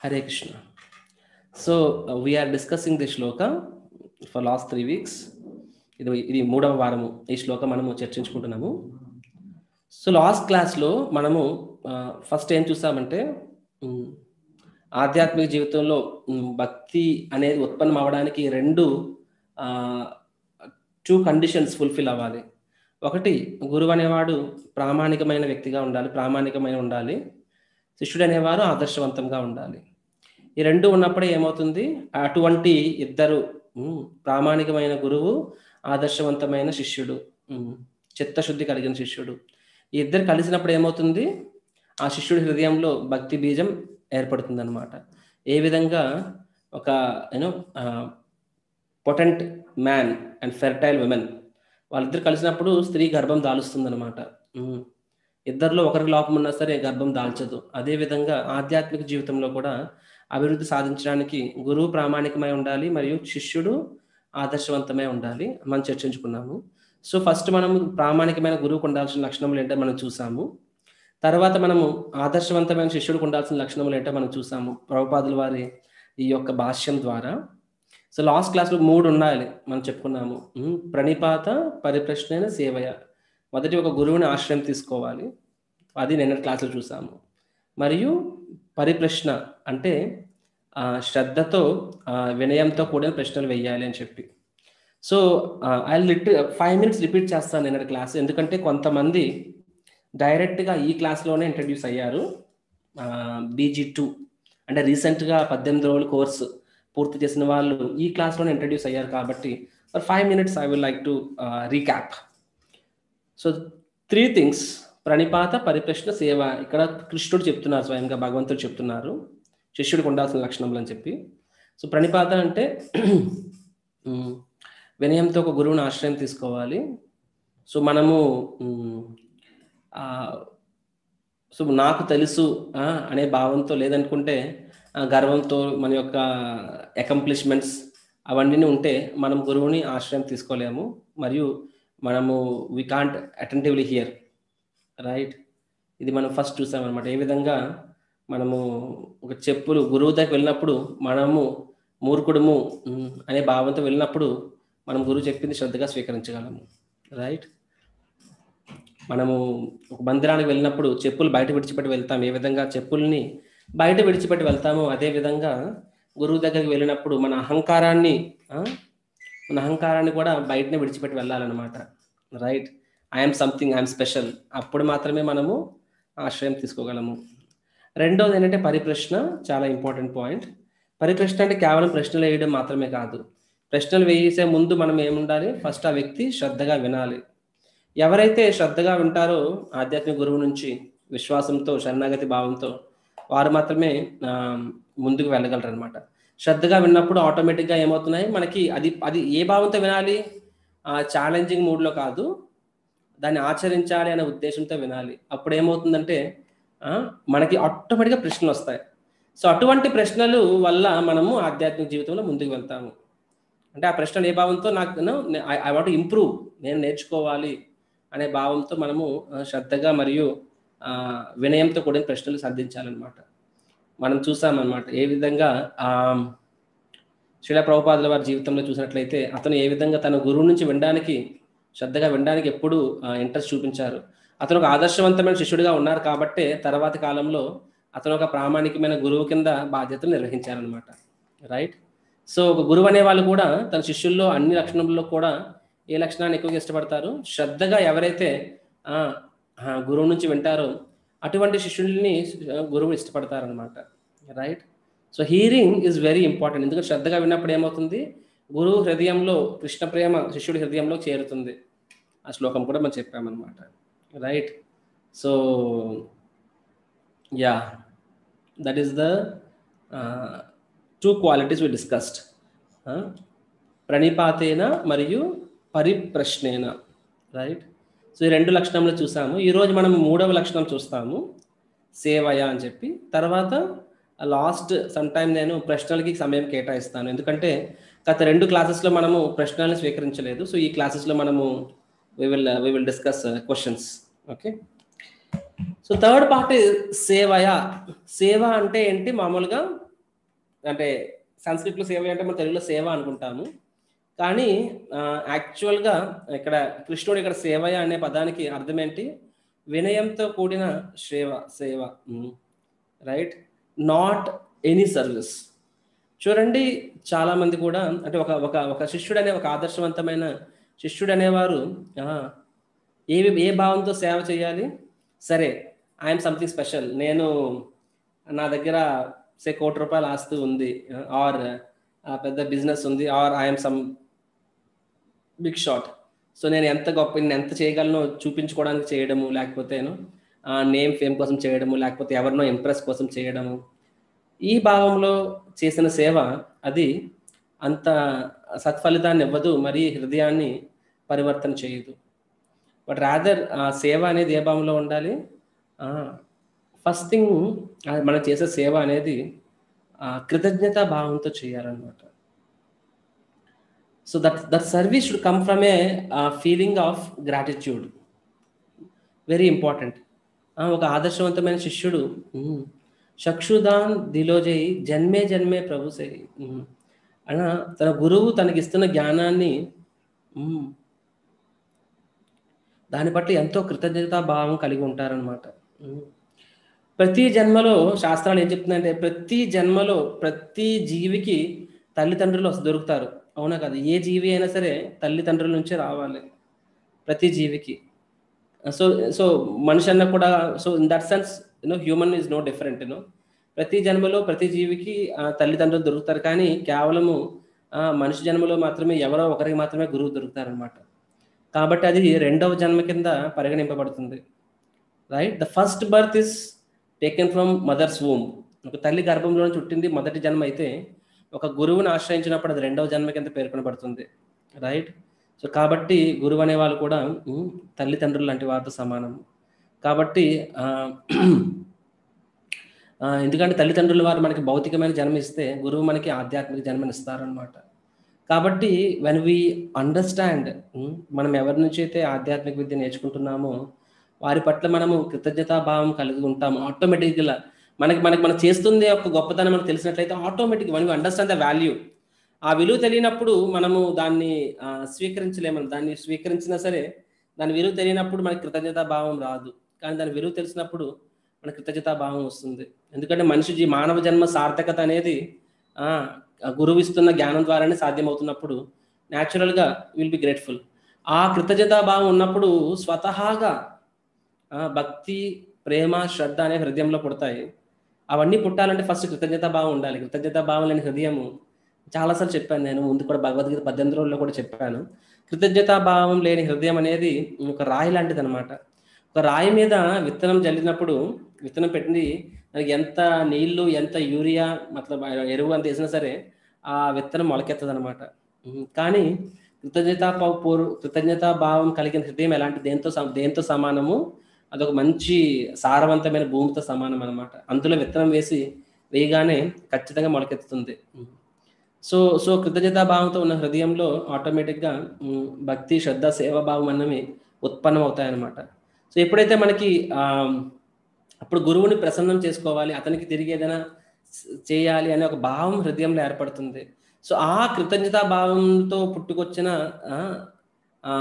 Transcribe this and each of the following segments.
Hare Krishna. So uh, we are discussing the shloka for last three weeks. ఇది ఇది మూడవ వారము ఈ శ్లోకం మనము చర్చించుకుంటున్నాము సో లాస్ట్ క్లాస్లో మనము ఫస్ట్ ఏం చూసామంటే ఉమ్, ఆధ్యాత్మిక జీవితంలో ఉమ్, భక్తి అనేది ఉత్పన్నం అవ్వడానికి రెండు టూ కండిషన్స్ ఫుల్ఫిల్ అవ్వాలి ఒకటి గురువు అనేవాడు ప్రామాణికమైన వ్యక్తిగా ఉండాలి ప్రామాణికమైన ఉండాలి శిష్యుడు అనేవారు ఆదర్శవంతంగా ఉండాలి ఈ రెండు ఉన్నప్పుడే ఏమవుతుంది అటువంటి ఇద్దరు ఉమ్, ప్రామాణికమైన గురువు ఆదర్శవంతమైన శిష్యుడు ఉమ్, చిత్తశుద్ధి కలిగిన శిష్యుడు ఈ ఇద్దరు కలిసినప్పుడు ఏమవుతుంది ఆ శిష్యుడి హృదయంలో భక్తి బీజం ఏర్పడుతుంది అనమాట ఏ విధంగా ఒక you know potent man and fertile women వాళ్ళిద్దరు కలిసినప్పుడు స్త్రీ గర్భం దాలుస్తుంది అనమాట ఇద్దరిలో ఒకరికి లోపం ఉన్నా సరే గర్భం దాల్చదు అదే విధంగా ఆధ్యాత్మిక జీవితంలో కూడా అభివృద్ధి సాధించడానికి గురువు ప్రామాణికమై ఉండాలి మరియు శిష్యుడు ఆదర్శవంతమై ఉండాలి మనం చర్చించుకున్నాము సో ఫస్ట్ మనం ప్రామాణికమైన గురువుకు ఉండాల్సిన లక్షణములు ఏంటో మనం చూసాము తర్వాత మనము ఆదర్శవంతమైన శిష్యుడికి ఉండాల్సిన లక్షణములు ఏంటో మనం చూసాము ప్రభుపాదుల వారి ఈ యొక్క భాష్యం ద్వారా సో లాస్ట్ క్లాస్లో మూడు ఉండాలి మనం చెప్పుకున్నాము ఉమ్, ప్రణిపాత పరిప్రశ్న సేవయ మొదటి ఒక గురువుని ఆశ్రయం తీసుకోవాలి అది నిన్న క్లాస్లో చూసాము మరియు పరిప్రశ్న అంటే ఆ, శ్రద్ధతో ఆ, వినయంతో కూడిన ప్రశ్నలు వేయాలి అని చెప్పి so I lit five minutes repeat చేస్తాను నిన్న క్లాస్ ఎందుకంటే కొంతమంది డైరెక్ట్గా ఈ క్లాస్లోనే ఇంట్రడ్యూస్ అయ్యారు బీజీ టూ అంటే రీసెంట్గా పద్దెనిమిది రోజుల కోర్సు పూర్తి చేసిన వాళ్ళు ఈ క్లాస్లోనే ఇంట్రడ్యూస్ అయ్యారు కాబట్టి for five minutes I will like to recap so three things ప్రణిపాత పరిప్రశ్న సేవ ఇక్కడ కృష్ణుడు చెప్తున్నారు స్వయంగా భగవంతుడు చెప్తున్నారు శిష్యుడికి ఉండాల్సిన లక్షణములు అని చెప్పి సో ప్రణిపాత అంటే ఉమ్, వినయంతో ఒక గురువుని ఆశ్రయం తీసుకోవాలి సో మనము ఉమ్, ఆ, సో నాకు తెలుసు ఆ, అనే భావంతో లేదనుకుంటే ఆ, గర్వంతో మన యొక్క అకంప్లిష్మెంట్స్ అవన్నీ ఉంటే మనం గురువుని ఆశ్రయం తీసుకోలేము మరియు మనము we can't attentively hear right ఇది మనం ఫస్ట్ చూసామన్నమాట ఏ విధంగా మనము ఒక చెప్పులు గురువు దగ్గర వెళ్ళినప్పుడు మనము మూర్ఖుడము ఉమ్, అనే భావంతో వెళ్ళినప్పుడు మనం గురువు చెప్పింది శ్రద్ధగా స్వీకరించగలము రైట్ మనము ఒక మందిరానికి వెళ్ళినప్పుడు చెప్పులు బయట విడిచిపెట్టి వెళ్తాం ఏ విధంగా చెప్పుల్ని బయట విడిచిపెట్టి వెళ్తామో అదే విధంగా గురువు దగ్గరికి వెళ్ళినప్పుడు మన అహంకారాన్ని ఆ, మన అహంకారాన్ని కూడా బయటనే విడిచిపెట్టి వెళ్ళాలన్నమాట right I'm something I'm special అప్పుడు మాత్రమే మనము ఆశ్రయం తీసుకోగలము రెండోది ఏంటంటే పరిప్రశ్న చాలా ఇంపార్టెంట్ పాయింట్ పరిప్రశ్న అంటే కేవలం ప్రశ్నలు వేయడం మాత్రమే కాదు ప్రశ్నలు వేసే ముందు మనం ఏముండాలి ఫస్ట్ ఆ వ్యక్తి శ్రద్ధగా వినాలి ఎవరైతే శ్రద్ధగా వింటారో ఆధ్యాత్మిక గురువు నుంచి విశ్వాసంతో శరణాగతి భావంతో వారు మాత్రమే ఆ, ముందుకు వెళ్ళగలరు అనమాట శ్రద్ధగా విన్నప్పుడు ఆటోమేటిక్గా ఏమవుతున్నాయి మనకి అది అది ఏ భావంతో వినాలి ఛాలెంజింగ్ మూడ్లో కాదు దాన్ని ఆచరించాలి అనే ఉద్దేశంతో వినాలి అప్పుడు ఏమవుతుందంటే ఆ, మనకి ఆటోమేటిక్గా ప్రశ్నలు వస్తాయి సో అటువంటి ప్రశ్నలు వల్ల మనము ఆధ్యాత్మిక జీవితంలో ముందుకు వెళ్తాము అంటే ఆ ప్రశ్నలు ఏ భావంతో నాకు ఐ వాంట్ ఇంప్రూవ్ నేను నేర్చుకోవాలి అనే భావంతో మనము ఆ, శ్రద్ధగా మరియు ఆ, వినయంతో కూడిన ప్రశ్నలు సంధించాలన్నమాట మనం చూసామన్నమాట ఏ విధంగా ఆ శ్రీల ప్రభుపాదుల వారి జీవితంలో చూసినట్లయితే అతను ఏ విధంగా తన గురువు నుంచి వినడానికి శ్రద్ధగా వినడానికి ఎప్పుడు ఇంట్రెస్ట్ చూపించారు అతను ఒక ఆదర్శవంతమైన శిష్యుడిగా ఉన్నారు కాబట్టే తర్వాతి కాలంలో అతను ఒక ప్రామాణికమైన గురువు కింద బాధ్యతలు నిర్వహించారనమాట రైట్ సో ఒక గురువు అనే వాళ్ళు కూడా తన శిష్యుల్లో అన్ని లక్షణాల్లో కూడా ఏ లక్షణాన్ని ఎక్కువగా ఇష్టపడతారు శ్రద్ధగా ఎవరైతే ఆ, ఆ, గురువు నుంచి వింటారో అటువంటి శిష్యుల్ని ఆ, గురువు ఇష్టపడతారనమాట right so hearing is very important ఎందుకంటే శ్రద్ధగా విన్నప్పుడు ఏమవుతుంది గురువు హృదయంలో కృష్ణ ప్రేమ శిష్యుడి హృదయంలో చేరుతుంది ఆ శ్లోకం కూడా మనం చెప్పామన్నమాట right so yeah that is the two qualities we discussed ప్రణిపాతేన మరియు పరిప్రశ్నేన రైట్ సో ఈ రెండు లక్షణంలో చూసాము ఈరోజు మనం మూడవ లక్షణం చూస్తాము సేవయ అని చెప్పి తర్వాత లాస్ట్ సమ్ టైం నేను ప్రశ్నలకి సమయం కేటాయిస్తాను ఎందుకంటే గత రెండు క్లాసెస్లో మనము ప్రశ్నలను స్వీకరించలేదు సో ఈ క్లాసెస్లో మనము we will we will discuss questions okay so third part సేవయ సేవ అంటే ఏంటి మామూలుగా అంటే సంస్కృతిలో సేవ అంటే మన తెలుగులో సేవ అనుకుంటాము కానీ యాక్చువల్గా ఇక్కడ కృష్ణుడు ఇక్కడ సేవయ అనే పదానికి అర్థం ఏంటి వినయంతో కూడిన సేవ సేవ రైట్ నాట్ ఎనీ సర్వీస్ చూడండి చాలా మంది కూడా అంటే ఒక ఒక ఒక శిష్యుడు అనే ఒక ఆదర్శవంతమైన శిష్యుడు అనేవారు ఆ, ఏవి ఏ భావంతో సేవ చేయాలి సరే ఐఎమ్ సంథింగ్ స్పెషల్ నేను నా దగ్గర సే కోటి రూపాయల ఆస్తి ఉంది ఆర్ పెద్ద బిజినెస్ ఉంది or I'm some big shot so నేను ఎంత గొప్ప నేను ఎంత చేయగలను చూపించుకోవడానికి చేయడము లేకపోతేను నేమ్ ఫేమ్ కోసం చేయడము లేకపోతే ఎవరినో ఇంప్రెస్ కోసం చేయడము ఈ భావంలో చేసిన సేవ అది అంత సత్ఫలితాన్ని ఇవ్వదు మరి హృదయాన్ని పరివర్తన చేయదు బట్ రాదర్ ఆ సేవ అనేది ఏ భావంలో ఉండాలి ఫస్ట్ థింగ్ మనం చేసే సేవ అనేది ఆ, కృతజ్ఞతా భావంతో చేయాలన్నమాట so that that service should come from a feeling of gratitude very important ఒక ఆదర్శవంతమైన శిష్యుడు "ఉమ్, చక్షుదాన్ దిలోజయి జన్మే జన్మే ప్రభుసే అన తన గురువు తనకిస్తున్న జ్ఞానాన్ని ఉమ్, దాని పట్ల ఎంతో కృతజ్ఞతా భావం కలిగి ఉంటారనమాట ప్రతి జన్మలో శాస్త్రాలు ఏం చెప్తుందంటే ప్రతి జన్మలో ప్రతి జీవికి తల్లిదండ్రులు వస్తు- దొరుకుతారు అవునా కదా ఏ జీవి అయినా సరే తల్లిదండ్రుల నుంచే రావాలి ప్రతి జీవికి సో సో మనిషి అన్న కూడా so in that sense you know human is no different you know ప్రతి జన్మలో ప్రతి జీవికి ఆ, తల్లిదండ్రులు దొరుకుతారు కానీ కేవలము ఆ, మనిషి జన్మలో మాత్రమే ఎవరో ఒకరికి మాత్రమే గురువు దొరుకుతారనమాట కాబట్టి అది రెండవ జన్మ కింద పరిగణింపబడుతుంది right the first birth is taken from mother's womb ఒక తల్లి గర్భంలో చుట్టింది మొదటి జన్మ అయితే ఒక గురువుని ఆశ్రయించినప్పుడు అది రెండవ జన్మ కింద పేర్కొనబడుతుంది రైట్ సో కాబట్టి గురువు అనే వాళ్ళు కూడా ఉమ్, తల్లిదండ్రులు లాంటి వారితో సమానం కాబట్టి ఆ, ఆ, ఎందుకంటే తల్లిదండ్రులు వారు మనకి భౌతికమైన జన్మ ఇస్తే గురువు మనకి ఆధ్యాత్మిక జన్మని ఇస్తారనమాట కాబట్టి వెన్ వి అండర్స్టాండ్ మనం ఎవరి నుంచి అయితే ఆధ్యాత్మిక విద్య నేర్చుకుంటున్నామో వారి పట్ల మనము కృతజ్ఞతాభావం కలిగి ఉంటాము ఆటోమేటిక్గా మనకి మనకి మనం చేస్తుంది ఒక గొప్పతనం మనకు తెలిసినట్లయితే automatic one understand the value ఆ విలువ తెలియనప్పుడు మనము దాన్ని ఆ, స్వీకరించలేము దాన్ని స్వీకరించినా సరే దాని విలువ తెలియనప్పుడు మనకి కృతజ్ఞతా భావం రాదు కానీ దాని విలువ తెలిసినప్పుడు మన కృతజ్ఞతా భావం వస్తుంది ఎందుకంటే మనిషి జీ- మానవ జన్మ సార్థకత అనేది ఆ, ఆ గురువు ఇస్తున్న జ్ఞానం ద్వారానే సాధ్యమవుతున్నప్పుడు న్యాచురల్గా విల్ బి గ్రేట్ఫుల్ ఆ కృతజ్ఞతా భావం ఉన్నప్పుడు స్వతహాగా ఆ, భక్తి ప్రేమ శ్రద్ధ అనే హృదయంలో పుడతాయి అవన్నీ పుట్టాలంటే ఫస్ట్ కృతజ్ఞతా భావం ఉండాలి కృతజ్ఞతా భావం లేని హృదయము చాలాసార్లు చెప్పాను నేను ముందు కూడా భగవద్గీత పద్దెనిమిది రోజుల్లో కూడా చెప్పాను కృతజ్ఞతా భావం లేని హృదయం అనేది ఒక రాయి లాంటిది అనమాట ఒక రాయి మీద విత్తనం జల్లినప్పుడు విత్తనం పెట్టింది దానికి ఎంత నీళ్లు ఎంత యూరియా మతలబ్ ఎరువు అంత వేసినా సరే ఆ విత్తనం మొలకెత్తది అనమాట కానీ కృతజ్ఞతా పూర్వ కృతజ్ఞతా భావం కలిగిన హృదయం ఎలాంటి దేంతో సమ- దేంతో సమానము అదొక మంచి సారవంతమైన భూమితో సమానం అనమాట అందులో విత్తనం వేసి వేయగానే ఖచ్చితంగా మొలకెత్తుతుంది సో సో కృతజ్ఞతా భావంతో ఉన్న హృదయంలో ఆటోమేటిక్గా ఉమ్, భక్తి శ్రద్ధ సేవా భావం అన్నవి ఉత్పన్నం అవుతాయన్నమాట సో ఎప్పుడైతే మనకి ఆ, అప్పుడు గురువుని ప్రసన్నం చేసుకోవాలి అతనికి తిరిగి ఏదైనా స- చేయాలి అనే ఒక భావం హృదయంలో ఏర్పడుతుంది సో ఆ కృతజ్ఞతా భావంతో పుట్టుకొచ్చిన ఆ, ఆ,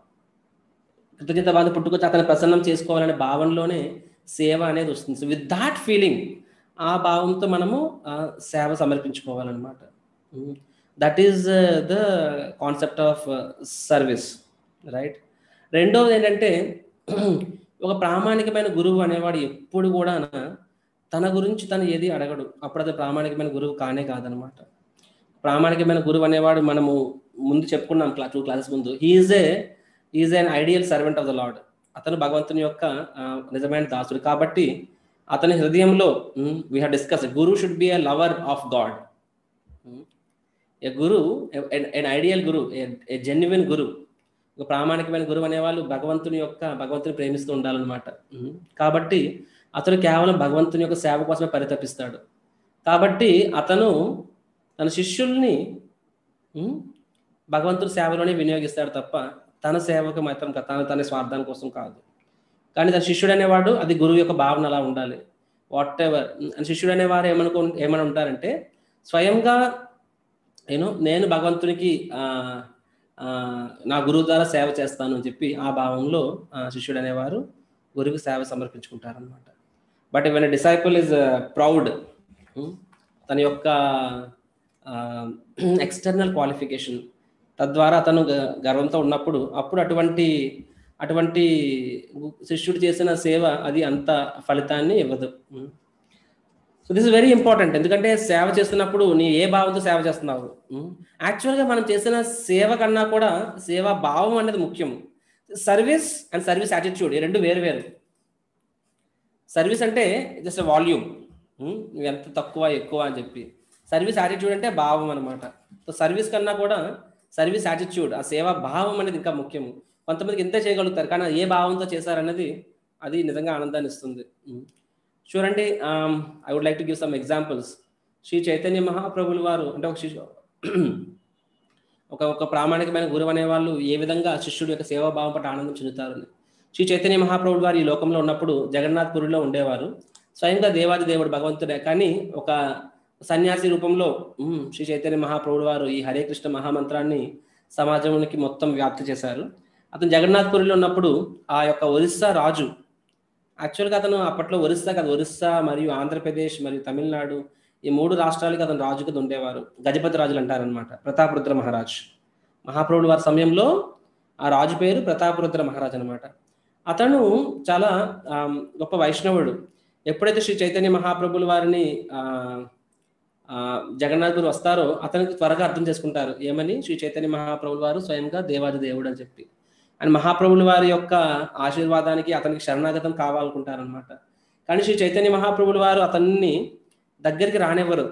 కృతజ్ఞత భావం పుట్టుకొచ్చి అతను ప్రసన్నం చేసుకోవాలనే భావంలోనే సేవ అనేది వస్తుంది సో విత్ దాట్ ఫీలింగ్ ఆ భావంతో మనము ఆ, సేవ సమర్పించుకోవాలన్నమాట that is the concept of service right రెండవది ఏంటంటే ఒక ప్రామాణికమైన గురువు అనేవాడు ఎప్పుడు కూడా తన గురించి తను ఏది అడగడు అప్పుడు అది ప్రామాణికమైన గురువు కానే కాదనమాట ప్రామాణికమైన గురువు అనేవాడు మనము ముందు చెప్పుకున్నాం క్లా టూ క్లాసెస్ ముందు he is a is an ideal servant of the lord అతను భగవంతుని యొక్క ఆ, నిజమైన దాసుడు కాబట్టి అతని హృదయంలో we have discuss guru should be a lover of God a guru an ideal guru a genuine guru ఒక ప్రామాణికమైన గురువు అనేవాళ్ళు భగవంతుని యొక్క భగవంతుని ప్రేమిస్తూ ఉండాలన్నమాట ఉమ్. కాబట్టి అతను కేవలం భగవంతుని యొక్క సేవ కోసమే పరితపిస్తాడు కాబట్టి అతను తన శిష్యుల్ని ఉమ్, భగవంతుడి సేవలోనే వినియోగిస్తాడు తప్ప తన సేవకు మాత్రం కా- తన తన స్వార్థం కోసం కాదు కానీ తన శిష్యుడు అనేవాడు అది గురువు యొక్క భావన అలా ఉండాలి వాట్ ఎవర్ శిష్యుడు అనేవారు ఏమనుకో ఏమని ఉంటారంటే స్వయంగా నేను నేను భగవంతునికి ఆ, ఆ, నా గురువు ద్వారా సేవ చేస్తాను అని చెప్పి ఆ భావంలో ఆ, శిష్యుడు అనేవారు గురువుకి సేవ సమర్పించుకుంటారనమాట but when disciple is proud తన యొక్క ఎక్స్టర్నల్ క్వాలిఫికేషన్ తద్వారా అతను గ- గర్వంతో ఉన్నప్పుడు అప్పుడు అటువంటి అటువంటి శిష్యుడు చేసిన సేవ అది అంత ఫలితాన్ని ఇవ్వదు so this is very important ఎందుకంటే సేవ చేస్తున్నప్పుడు నీ ఏ భావంతో సేవ చేస్తున్నావు యాక్చువల్గా మనం చేసిన సేవ కన్నా కూడా సేవా భావం అనేది ముఖ్యం సర్వీస్ అండ్ సర్వీస్ యాటిట్యూడ్ ఈ రెండు వేరు వేరు సర్వీస్ అంటే జస్ట్ వాల్యూమ్ నువ్వు ఎంత తక్కువ ఎక్కువ అని చెప్పి సర్వీస్ యాటిట్యూడ్ అంటే భావం అనమాట సో సర్వీస్ కన్నా కూడా సర్వీస్ యాటిట్యూడ్ ఆ సేవా భావం అనేది ఇంకా ముఖ్యం కొంతమందికి ఇంతే చేయగలుగుతారు కానీ ఏ భావంతో చేశారన్నది అది నిజంగా ఆనందాన్ని ఇస్తుంది ఉమ్. చూడండి I would like to give some examples Shri Chaitanya మహాప్రభులు వారు అంటే ఒక శిష్యు ఒక ఒక ప్రామాణికమైన గురువు అనే వాళ్ళు ఏ విధంగా శిష్యుడు యొక్క సేవాభావం పట్ల ఆనందం చెందుతారని శ్రీ చైతన్య మహాప్రభుడు వారు ఈ లోకంలో ఉన్నప్పుడు జగన్నాథ్పురిలో ఉండేవారు స్వయంగా దేవాది దేవుడు భగవంతుడే కానీ ఒక సన్యాసి రూపంలో ఉమ్, శ్రీ చైతన్య మహాప్రభుడు వారు ఈ హరే కృష్ణ మహామంత్రాన్ని సమాజానికి మొత్తం వ్యాప్తి చేశారు అతను జగన్నాథ్పురిలో ఉన్నప్పుడు ఆ యొక్క ఒరిస్సా రాజు యాక్చువల్గా అతను అప్పట్లో ఒరిస్సా కాదు ఒరిస్సా మరియు ఆంధ్రప్రదేశ్ మరియు తమిళనాడు ఈ మూడు రాష్ట్రాలకి అతను రాజు కింద ఉండేవారు గజపతి రాజులు అంటారనమాట ప్రతాపరుద్ర మహారాజ్ మహాప్రభుడు వారి సమయంలో ఆ రాజు పేరు ప్రతాపరుద్ర మహారాజ్ అనమాట అతను చాలా ఆమ్, గొప్ప వైష్ణవుడు ఎప్పుడైతే శ్రీ చైతన్య మహాప్రభుల వారిని ఆ, ఆ, జగన్నాథుడు వస్తారో అతనికి త్వరగా అర్థం చేసుకుంటారు ఏమని శ్రీ చైతన్య మహాప్రభుల వారు స్వయంగా దేవాది దేవుడు అని చెప్పి అండ్ మహాప్రభుల వారి యొక్క ఆశీర్వాదానికి అతనికి శరణాగతం కావాలనుకుంటారనమాట కానీ శ్రీ చైతన్య మహాప్రభుల వారు అతన్ని దగ్గరికి రానివ్వరు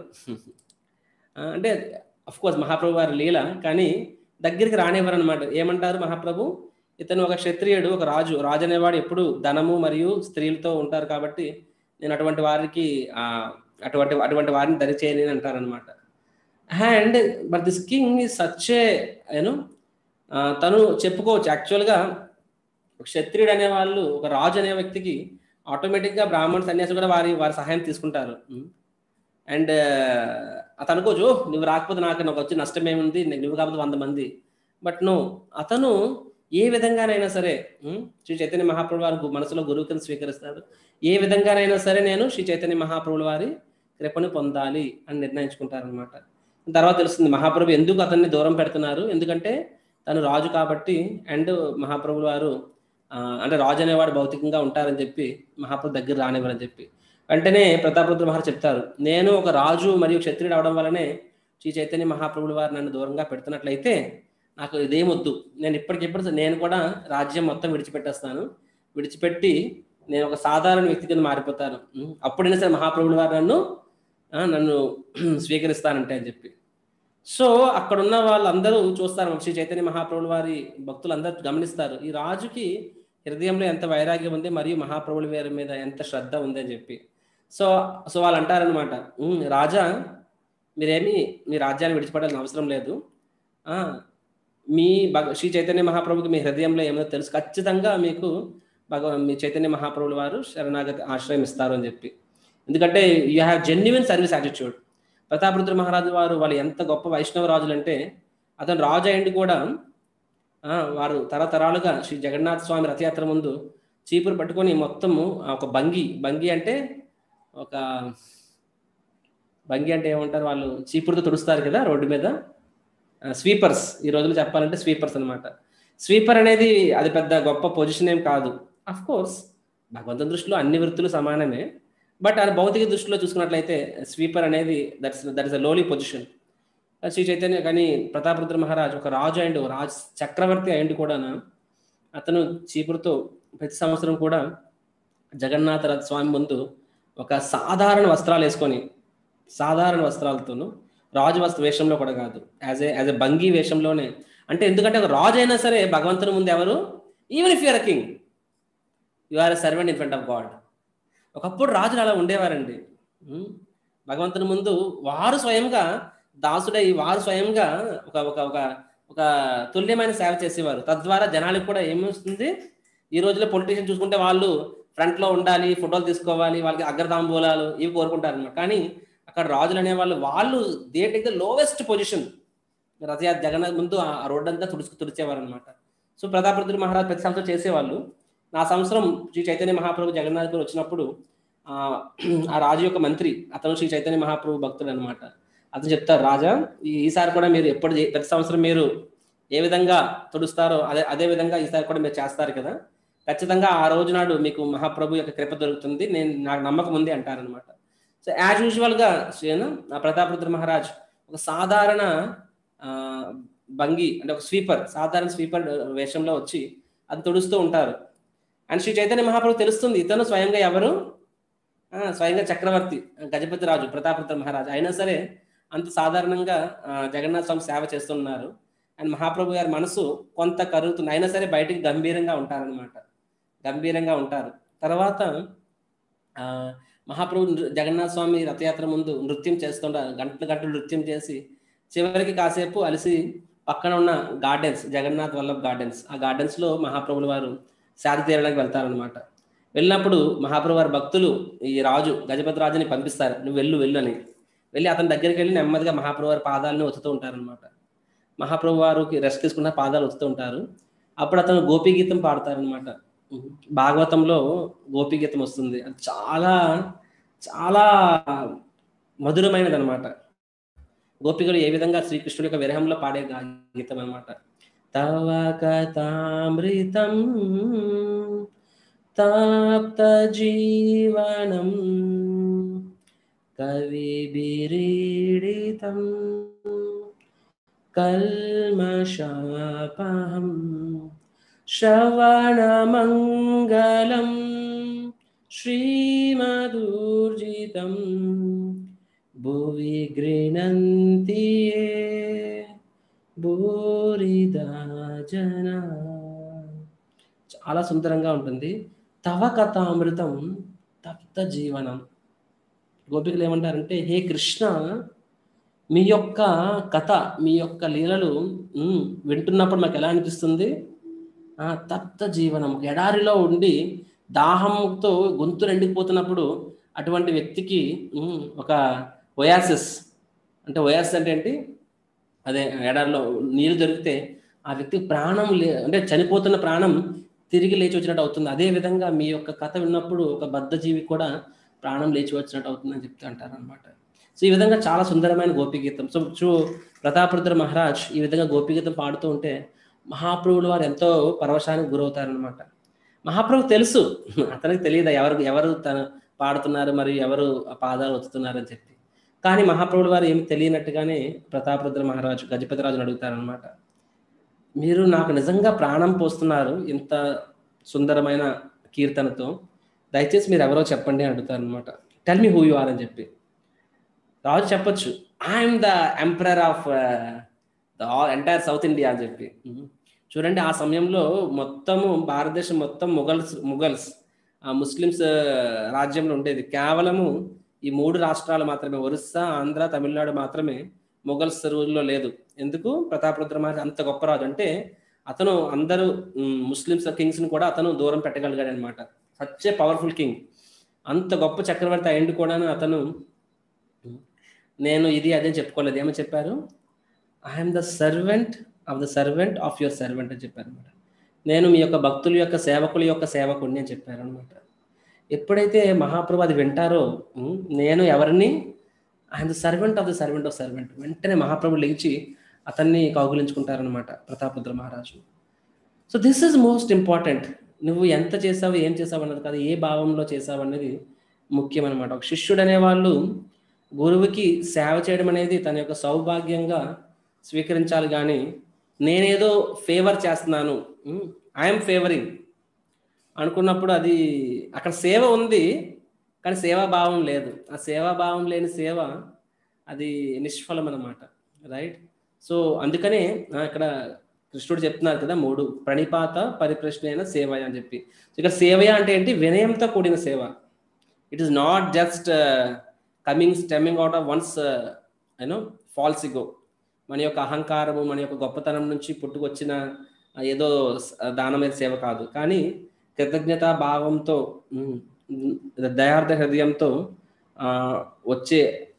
ఆ, అంటే అఫ్ కోర్స్ మహాప్రభు వారి లీల కానీ దగ్గరికి రానివ్వరు అనమాట ఏమంటారు మహాప్రభు ఇతను ఒక క్షత్రియుడు ఒక రాజు రాజు అనేవాడు ఎప్పుడు ధనము మరియు స్త్రీలతో ఉంటారు కాబట్టి నేను అటువంటి వారికి ఆ, అటువంటి అటువంటి వారిని దరి చేయని అంటారనమాట అండ్ బట్ దిస్ కింగ్ ఈ సచ్చే యూనో తను చెప్పుకోవచ్చు యాక్చువల్గా క్షత్రియుడు అనే వాళ్ళు ఒక రాజు అనే వ్యక్తికి ఆటోమేటిక్గా బ్రాహ్మణ సన్యాసి కూడా వారి వారి సహాయం తీసుకుంటారు అండ్ అతను అనుకోవచ్చు "ఓ, నువ్వు రాకపోతే నాకు నాకు వచ్చి నష్టం ఏముంది నీకు నువ్వు కాకపోతే వంద మంది బట్ నో అతను ఏ విధంగానైనా సరే ఉమ్, శ్రీ చైతన్య మహాప్రభు వారి గు- మనసులో గురువు కింద స్వీకరిస్తాడు ఏ విధంగానైనా సరే నేను శ్రీ చైతన్య మహాప్రభుల వారి కృపను పొందాలి అని నిర్ణయించుకుంటారనమాట తర్వాత తెలుస్తుంది మహాప్రభు ఎందుకు అతన్ని దూరం పెడుతున్నారు ఎందుకంటే తను రాజు కాబట్టి అండ్ మహాప్రభుల వారు ఆ, అంటే రాజు అనేవాడు భౌతికంగా ఉంటారని చెప్పి మహాప్రభు దగ్గర రానివ్వరని చెప్పి వెంటనే ప్రతాపరుద్ర మహారాజ్ చెప్తారు నేను ఒక రాజు మరియు క్షత్రియుడు అవడం వల్లనే శ్రీ చైతన్య మహాప్రభుల వారు నన్ను దూరంగా పెడుతున్నట్లయితే నాకు ఇదేమొద్దు నేను ఇప్పటికిప్పుడు నేను కూడా రాజ్యం మొత్తం విడిచిపెట్టేస్తాను విడిచిపెట్టి నేను ఒక సాధారణ వ్యక్తి కింద మారిపోతాను ఉం, అప్పుడైనా సరే మహాప్రభుల వారు నన్ను ఆ, నన్ను స్వీకరిస్తానంటే అని చెప్పి సో అక్కడ ఉన్న వాళ్ళందరూ చూస్తారు శ్రీ చైతన్య మహాప్రభుల వారి భక్తులు అందరూ గమనిస్తారు ఈ రాజుకి హృదయంలో ఎంత వైరాగ్యం ఉంది మరియు మహాప్రభుల వారి మీద ఎంత శ్రద్ధ ఉంది అని చెప్పి సో సో వాళ్ళు అంటారనమాట రాజా మీరేమి మీ రాజ్యాన్ని విడిచిపెట్టాల్సిన అవసరం లేదు ఆ, మీ భగ శ్రీ చైతన్య మహాప్రభుకి మీ హృదయంలో ఏమో తెలుసు ఖచ్చితంగా మీకు భగవ మీ చైతన్య మహాప్రభుల వారు శరణాగతి ఆశ్రయం ఇస్తారు అని చెప్పి ఎందుకంటే you have genuine service attitude Prataparudra మహారాజు వారు వాళ్ళు ఎంత గొప్ప వైష్ణవ రాజులు అంటే అతను రాజు అయింది కూడా ఆ, వారు తరతరాలుగా శ్రీ జగన్నాథ స్వామి రథయాత్ర ముందు చీపురు పట్టుకొని మొత్తము ఆ ఒక బంగి బంగి అంటే ఒక బంగి అంటే ఏమంటారు వాళ్ళు చీపురుతో తుడుస్తారు కదా రోడ్డు మీద స్వీపర్స్ ఈ రోజులు చెప్పాలంటే స్వీపర్స్ అన్నమాట స్వీపర్ అనేది అది పెద్ద గొప్ప పొజిషన్ ఏం కాదు అఫ్ కోర్స్ భగవంతుని దృష్టిలో అన్ని వృత్తులు సమానమే బట్ అది భౌతిక దృష్టిలో చూసుకున్నట్లయితే స్వీపర్ అనేది that's that is a lowly position Shri Chaitanya కానీ ప్రతాపరుద్ర మహారాజ్ ఒక రాజు అయిండు రాజ్ చక్రవర్తి అయిండు కూడా అతను చీపురుతో ప్రతి సంవత్సరం కూడా జగన్నాథ రథ స్వామి ముందు ఒక సాధారణ వస్త్రాలు వేసుకొని సాధారణ వస్త్రాలతోనూ రాజు వస్త్ర వేషంలో కూడా కాదు యాజ్ ఏ యాజ్ ఎ బంగీ వేషంలోనే అంటే ఎందుకంటే ఒక రాజు అయినా సరే భగవంతుని ముందు ఎవరు even if you're a king you are a servant in front of God ఒకప్పుడు రాజులు అలా ఉండేవారండి ఉమ్, భగవంతుని ముందు వారు స్వయంగా దాసుడై వారు స్వయంగా ఒక ఒక ఒక ఒక తుల్యమైన సేవ చేసేవారు తద్వారా జనాలకు కూడా ఏమొస్తుంది ఈ రోజుల్లో పొలిటీషియన్ చూసుకుంటే వాళ్ళు ఫ్రంట్ లో ఉండాలి ఫోటోలు తీసుకోవాలి వాళ్ళకి అగ్రతాంబూలాలు ఇవి కోరుకుంటారు అన్నమాట కానీ అక్కడ రాజులు అనేవాళ్ళు వాళ్ళు they take the lowest position Rathayatra Jagannath ముందు ఆ రోడ్ అంతా తుడుచుకు తుడిచేవారు అనమాట సో ప్రతాపరుద్ర మహారాజ్ ప్రతి సంవత్సరం చేసేవాళ్ళు నా సంవత్సరం శ్రీ చైతన్య మహాప్రభు జగన్నాథ్ గారు వచ్చినప్పుడు ఆ ఆ రాజు యొక్క మంత్రి అతను శ్రీ చైతన్య మహాప్రభు భక్తుడు అనమాట అతను చెప్తారు రాజా ఈ- ఈసారి కూడా మీరు ఎప్పుడు చే- ప్రతి సంవత్సరం మీరు ఏ విధంగా తుడుస్తారో అదే అదే విధంగా ఈసారి కూడా మీరు చేస్తారు కదా ఖచ్చితంగా ఆ రోజు నాడు మీకు మహాప్రభు యొక్క కృప దొరుకుతుంది నేను నాకు నమ్మకం ఉంది అంటారనమాట సో యాజ్ యూజువల్గా శ్రీను ఆ ప్రతాపరుద్ర మహారాజ్ ఒక సాధారణ ఆ, భంగి అంటే ఒక స్వీపర్ సాధారణ స్వీపర్ వేషంలో వచ్చి అది తుడుస్తూ ఉంటారు అండ్ శ్రీ చైతన్య మహాప్రభు తెలుస్తుంది ఇతను స్వయంగా ఎవరు ఆ, స్వయంగా చక్రవర్తి గజపతి రాజు ప్రతాపరుద్ర మహారాజు అయినా సరే అంత సాధారణంగా ఆ, జగన్నాథ స్వామి సేవ చేస్తున్నారు అండ్ మహాప్రభు గారి మనసు కొంత కరుగుతుంది అయినా సరే బయటికి గంభీరంగా ఉంటారనమాట గంభీరంగా ఉంటారు తర్వాత ఆ, మహాప్రభు నృ- జగన్నాథ స్వామి రథయాత్ర ముందు నృత్యం చేస్తుంటారు గంటలు గంటలు నృత్యం చేసి చివరికి కాసేపు అలసి పక్కన ఉన్న గార్డెన్స్ జగన్నాథ్ వల్లభ్ గార్డెన్స్ ఆ గార్డెన్స్ లో మహాప్రభుల వారు శాంతి తీరడానికి వెళ్తారనమాట వెళ్ళినప్పుడు మహాప్రభు వారి భక్తులు ఈ రాజు గజపతి రాజుని పంపిస్తారు నువ్వు వెళ్ళు వెళ్ళు అని వెళ్ళి అతని దగ్గరికి వెళ్ళి నెమ్మదిగా మహాప్రభు వారి పాదాలను ఒత్తుతూ ఉంటారనమాట మహాప్రభు వారికి రెస్ట్ తీసుకున్న పాదాలు ఒత్తుతూ ఉంటారు అప్పుడు అతను గోపీ గీతం పాడతారనమాట భాగవతంలో గోపీ గీతం వస్తుంది అది చాలా చాలా మధురమైనది అనమాట గోపికలు ఏ విధంగా శ్రీకృష్ణుడి యొక్క విరహంలో పాడే గా- గీతం అనమాట తవ కథామృతం తాప్త జీవనం కవి బిరీడితం కల్మషాపహం శ్రవణమంగళం శ్రీమధూర్జితం భువి గృణంతి ఏ భూరిదా జన చాలా సుందరంగా ఉంటుంది తవ కథామృతం తప్త జీవనం గోపికలు ఏమంటారంటే హే కృష్ణ మీ యొక్క కథ మీ యొక్క లీలలు ఉమ్, వింటున్నప్పుడు మాకు ఎలా అనిపిస్తుంది ఆ, తప్త జీవనం ఒక ఎడారిలో ఉండి దాహంతో గొంతు ఎండిపోతున్నప్పుడు అటువంటి వ్యక్తికి ఉమ్, ఒక ఒయాసిస్ అంటే ఒయాసిస్ అంటే ఏంటి అదే ఎడారిలో నీరు దొరికితే ఆ వ్యక్తికి ప్రాణం లే అంటే చనిపోతున్న ప్రాణం తిరిగి లేచి వచ్చినట్టు అవుతుంది అదే విధంగా మీ యొక్క కథ విన్నప్పుడు ఒక బద్ధజీవి కూడా ప్రాణం లేచి వచ్చినట్టు అవుతుందని చెప్తూ అంటారు అనమాట సో ఈ విధంగా చాలా సుందరమైన గోపీ గీతం సో చూ ప్రతాపరుద్ర మహారాజ్ ఈ విధంగా గోపీ గీతం పాడుతూ ఉంటే మహాప్రభులు వారు ఎంతో పరవశానికి గురవుతారనమాట మహాప్రభు తెలుసు అతనికి తెలియదు ఎవరు ఎవరు తన పాడుతున్నారు మరియు ఎవరు ఆ పాదాలు ఒత్తుతున్నారు అని చెప్పి కానీ మహాప్రభుడు వారు ఏమి తెలియనట్టుగానే ప్రతాపరుద్ర మహారాజు గజపతి రాజును అడుగుతారనమాట మీరు నాకు నిజంగా ప్రాణం పోస్తున్నారు ఇంత సుందరమైన కీర్తనతో దయచేసి మీరు ఎవరో చెప్పండి అని అడుగుతారు అనమాట tell me who you are అని చెప్పి రాజు చెప్పొచ్చు I'm the emperor of the entire south India అని చెప్పి ఉమ్. చూడండి ఆ సమయంలో మొత్తము భారతదేశం మొత్తం ముగల్స్ ముగల్స్ ఆ ముస్లిమ్స్ ఆ, రాజ్యంలో ఉండేది కేవలము ఈ మూడు రాష్ట్రాలు మాత్రమే ఒరిస్సా ఆంధ్ర తమిళనాడు మాత్రమే మొఘల్స్ రూల్లో లేదు ఎందుకు ప్రతాపరుద్ర మహారాజ్ అంత గొప్ప రాజు అంటే అతను అందరూ ఉమ్, ముస్లిమ్స్ కింగ్స్ ని కూడా అతను దూరం పెట్టగలిగాడు అనమాట సచ్ ఏ పవర్ఫుల్ కింగ్ అంత గొప్ప చక్రవర్తి అయింది కూడా అతను ఉమ్, నేను ఇది అదే చెప్పుకోలేదు ఏమని చెప్పారు I'm the servant of the servant of your servant అని చెప్పారు అనమాట నేను మీ యొక్క భక్తుల యొక్క సేవకుల యొక్క సేవకుడిని అని చెప్పారు అనమాట ఎప్పుడైతే మహాప్రభు అది వింటారో ఉమ్, నేను ఎవరిని ఆయన the servant of the servant of servant వెంటనే మహాప్రభు లేచి అతన్ని కౌగులించుకుంటారనమాట ప్రతాపరుద్ర మహారాజు so this is most important నువ్వు ఎంత చేసావు ఏం చేసావు అన్నది కాదు ఏ భావంలో చేసావు అనేది ముఖ్యం అనమాట ఒక శిష్యుడు అనేవాళ్ళు గురువుకి సేవ చేయడం అనేది తన యొక్క సౌభాగ్యంగా స్వీకరించాలి కానీ నేనేదో ఫేవర్ చేస్తున్నాను ఐఎమ్ ఫేవరింగ్ అనుకున్నప్పుడు అది అక్కడ సేవ ఉంది కానీ సేవాభావం లేదు ఆ సేవాభావం లేని సేవ అది నిష్ఫలం అన్నమాట రైట్ సో అందుకనే ఆ, ఇక్కడ కృష్ణుడు చెప్తున్నారు కదా మూడు ప్రణిపాత పరిప్రశ్న సేవయ అని చెప్పి సో ఇక్కడ సేవయ అంటే ఏంటి వినయంతో కూడిన సేవ it is not just coming stemming out of one's you know false ego మన యొక్క అహంకారము మన యొక్క గొప్పతనం నుంచి పుట్టుకొచ్చిన ఆ, ఏదో స- దానమైన సేవ కాదు కానీ కృతజ్ఞతా భావంతో ఉమ్, దయార్థ హృదయంతో ఆ, వచ్చే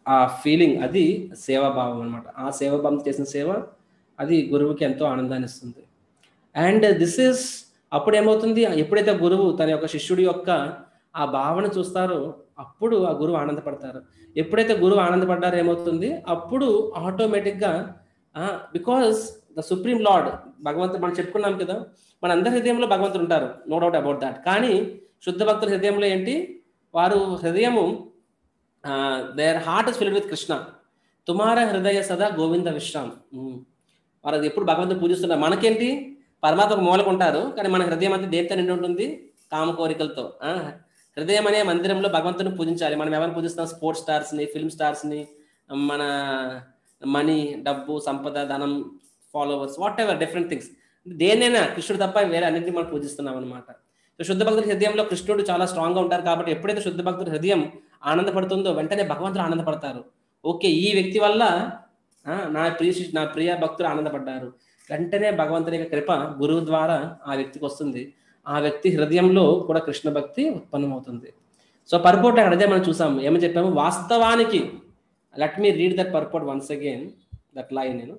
ఆ ఫీలింగ్ అది సేవాభావం అనమాట ఆ సేవాభావం చేసిన సేవ అది గురువుకి ఎంతో ఆనందాన్ని ఇస్తుంది అండ్ దిస్ ఇస్ అప్పుడు ఏమవుతుంది ఎప్పుడైతే గురువు తన యొక్క శిష్యుడి యొక్క ఆ భావన చూస్తారో అప్పుడు ఆ గురువు ఆనందపడతారు ఎప్పుడైతే గురువు ఆనందపడ్డారో ఏమవుతుంది అప్పుడు ఆటోమేటిక్గా బికాస్ ద సుప్రీం లార్డ్ భగవంతుడు మనం చెప్పుకున్నాం కదా మన అందరి హృదయంలో భగవంతుడు ఉంటారు నో డౌట్ అబౌట్ దాట్ కానీ శుద్ధ భక్తుల హృదయంలో ఏంటి వారు హృదయము there heart is filled with Krishna తుమార హృదయ సదా గోవింద విశ్రామ్ వారు అది ఎప్పుడు భగవంతుడు పూజిస్తున్నారు మనకేంటి పరమాత్మ ఒక మూలకు ఉంటారు కానీ మన హృదయం అంతా దేవత నిండి ఉంటుంది కామ కోరికలతో ఆ, హృదయం అనే మందిరంలో భగవంతుని పూజించాలి మనం ఎవరిని పూజిస్తాం స్పోర్ట్స్ స్టార్స్ని ఫిల్మ్ స్టార్స్ని మన మనీ డబ్బు సంపద ధనం followers whatever different things దేనైనా కృష్ణుడు తప్ప వేరే అన్నింటినీ మనం పూజిస్తున్నాం అనమాట సో శుద్ధ భక్తుల హృదయంలో కృష్ణుడు చాలా స్ట్రాంగ్ గా ఉంటారు కాబట్టి ఎప్పుడైతే శుద్ధ భక్తుల హృదయం ఆనందపడుతుందో వెంటనే భగవంతుడు ఆనందపడతారు ఓకే ఈ వ్యక్తి వల్ల ఆ, నా ప్రియ శిష్యు- నా ప్రియ భక్తులు ఆనందపడ్డారు వెంటనే భగవంతుని యొక్క కృప గురువు ద్వారా ఆ వ్యక్తికి వస్తుంది ఆ వ్యక్తి హృదయంలో కూడా కృష్ణ భక్తి ఉత్పన్నమవుతుంది సో పర్పోర్ట్ అక్కడ అదే మనం చూసాము ఏమని చెప్పాము వాస్తవానికి let me read that purport once again that line నేను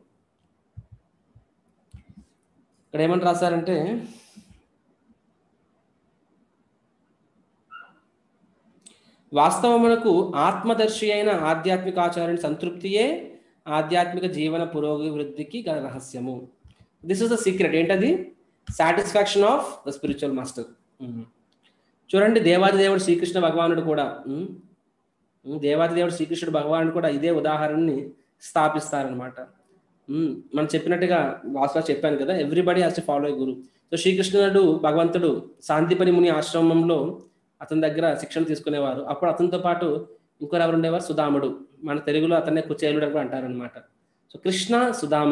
ఇక్కడ ఏమని రాశారంటే వాస్తవమునకు ఆత్మదర్శి అయిన ఆధ్యాత్మిక ఆచార్యుని సంతృప్తియే ఆధ్యాత్మిక జీవన పురోభివృద్ధికి గల రహస్యము దిస్ ఇస్ ద సీక్రెట్ ఏంటది satisfaction of the spiritual master చూడండి దేవాది దేవుడు శ్రీకృష్ణ భగవానుడు కూడా ఉమ్, ఉమ్, దేవాది దేవుడు శ్రీకృష్ణుడు భగవానుడు కూడా ఇదే ఉదాహరణని స్థాపిస్తారనమాట మనం చెప్పినట్టుగా వాసులో చెప్పాను కదా everybody has to follow guru so శ్రీకృష్ణుడు భగవంతుడు శాంతిపని ముని ఆశ్రమంలో అతని దగ్గర శిక్షణ తీసుకునేవారు అప్పుడు అతనితో పాటు ఇంకొరు ఎవరు ఉండేవారు సుధాముడు మన తెలుగులో అతన్నే కుచేలుడు అని కూడా అంటారనమాట సో కృష్ణ సుధామ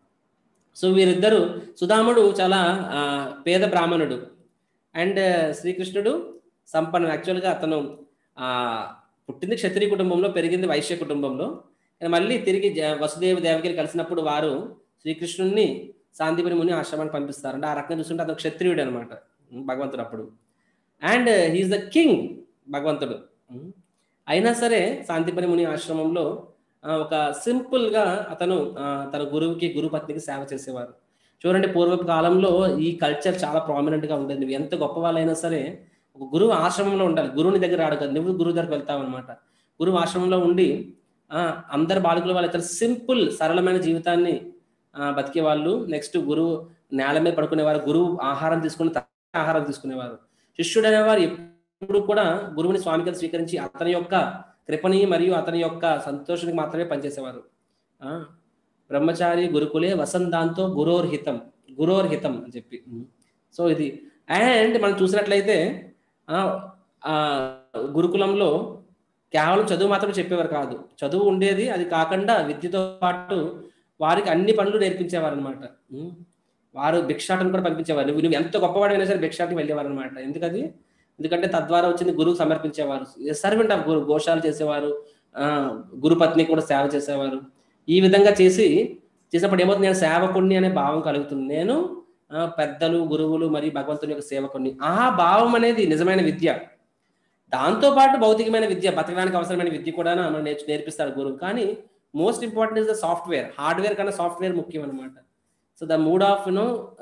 సో వీరిద్దరు సుధాముడు చాలా ఆ, పేద బ్రాహ్మణుడు అండ్ శ్రీకృష్ణుడు సంపన్నుడు యాక్చువల్గా అతను ఆ, పుట్టింది క్షత్రియ కుటుంబంలో పెరిగింది వైశ్య కుటుంబంలో కానీ మళ్ళీ తిరిగి జ- వసుదేవ దేవకిని కలిసినప్పుడు వారు శ్రీకృష్ణుడిని శాంతిపురి ముని ఆశ్రమానికి పంపిస్తారు అంటే ఆ రకంగా చూస్తుంటే అతను క్షత్రియుడు అనమాట భగవంతుడు అప్పుడు అండ్ హీఈస్ ద కింగ్ భగవంతుడు ఉమ్. అయినా సరే శాంతిపని ముని ఆశ్రమంలో ఆ, ఒక సింపుల్ గా అతను ఆ, తన గురువుకి గురు పత్నికి సేవ చేసేవారు చూడండి పూర్వపు కాలంలో ఈ కల్చర్ చాలా ప్రామినెంట్ గా ఉండేది నువ్వు ఎంత గొప్ప వాళ్ళైనా సరే ఒక గురువు ఆశ్రమంలో ఉండాలి గురువుని దగ్గర ఆడదు నువ్వు గురువు దగ్గరకు వెళ్తావు అనమాట గురువు ఆశ్రమంలో ఉండి ఆ, అందరు బాలికల వాళ్ళు ఇతర సింపుల్ సరళమైన జీవితాన్ని ఆ, బతికే వాళ్ళు నెక్స్ట్ గురువు నేల మీద పడుకునేవారు గురువు ఆహారం తీసుకుని తక్కువ ఆహారం తీసుకునేవారు శిష్యుడు అనేవారు ఎప్పుడు కూడా గురువుని స్వామిగా స్వీకరించి అతని యొక్క కృపని మరియు అతని యొక్క సంతోషానికి మాత్రమే పనిచేసేవారు ఆ, బ్రహ్మచారి గురుకులే వసంతాంతో గురోర్హితం గురోర్హితం అని చెప్పి సో ఇది అండ్ మనం చూసినట్లయితే ఆ, ఆ, గురుకులంలో కేవలం చదువు మాత్రమే చెప్పేవారు కాదు చదువు ఉండేది అది కాకుండా విద్యతో పాటు వారికి అన్ని పనులు నేర్పించేవారు అనమాట వారు భిక్షాటం కూడా పంపించేవారు నువ్వు నువ్వు ఎంత గొప్పవాడైనా సరే భిక్షాటం వెళ్ళేవారు అనమాట ఎందుకది ఎందుకంటే తద్వారా వచ్చింది గురువు సమర్పించేవారు సర్వెంట్ ఆఫ్ గురు గోశాలు చేసేవారు ఆ, గురుపత్ని కూడా సేవ చేసేవారు ఈ విధంగా చేసి చేసినప్పుడు ఏమవుతుంది నేను సేవకుణ్ణి అనే భావం కలుగుతుంది నేను ఆ, పెద్దలు గురువులు మరియు భగవంతుని యొక్క సేవకుణ్ణి ఆ భావం అనేది నిజమైన విద్య దాంతో పాటు భౌతికమైన విద్య బతకడానికి అవసరమైన విద్య కూడా మనం నేర్చు నేర్పిస్తారు గురువు కానీ most important is the software hardware కన్నా సాఫ్ట్వేర్ ముఖ్యం అనమాట so the mood of you know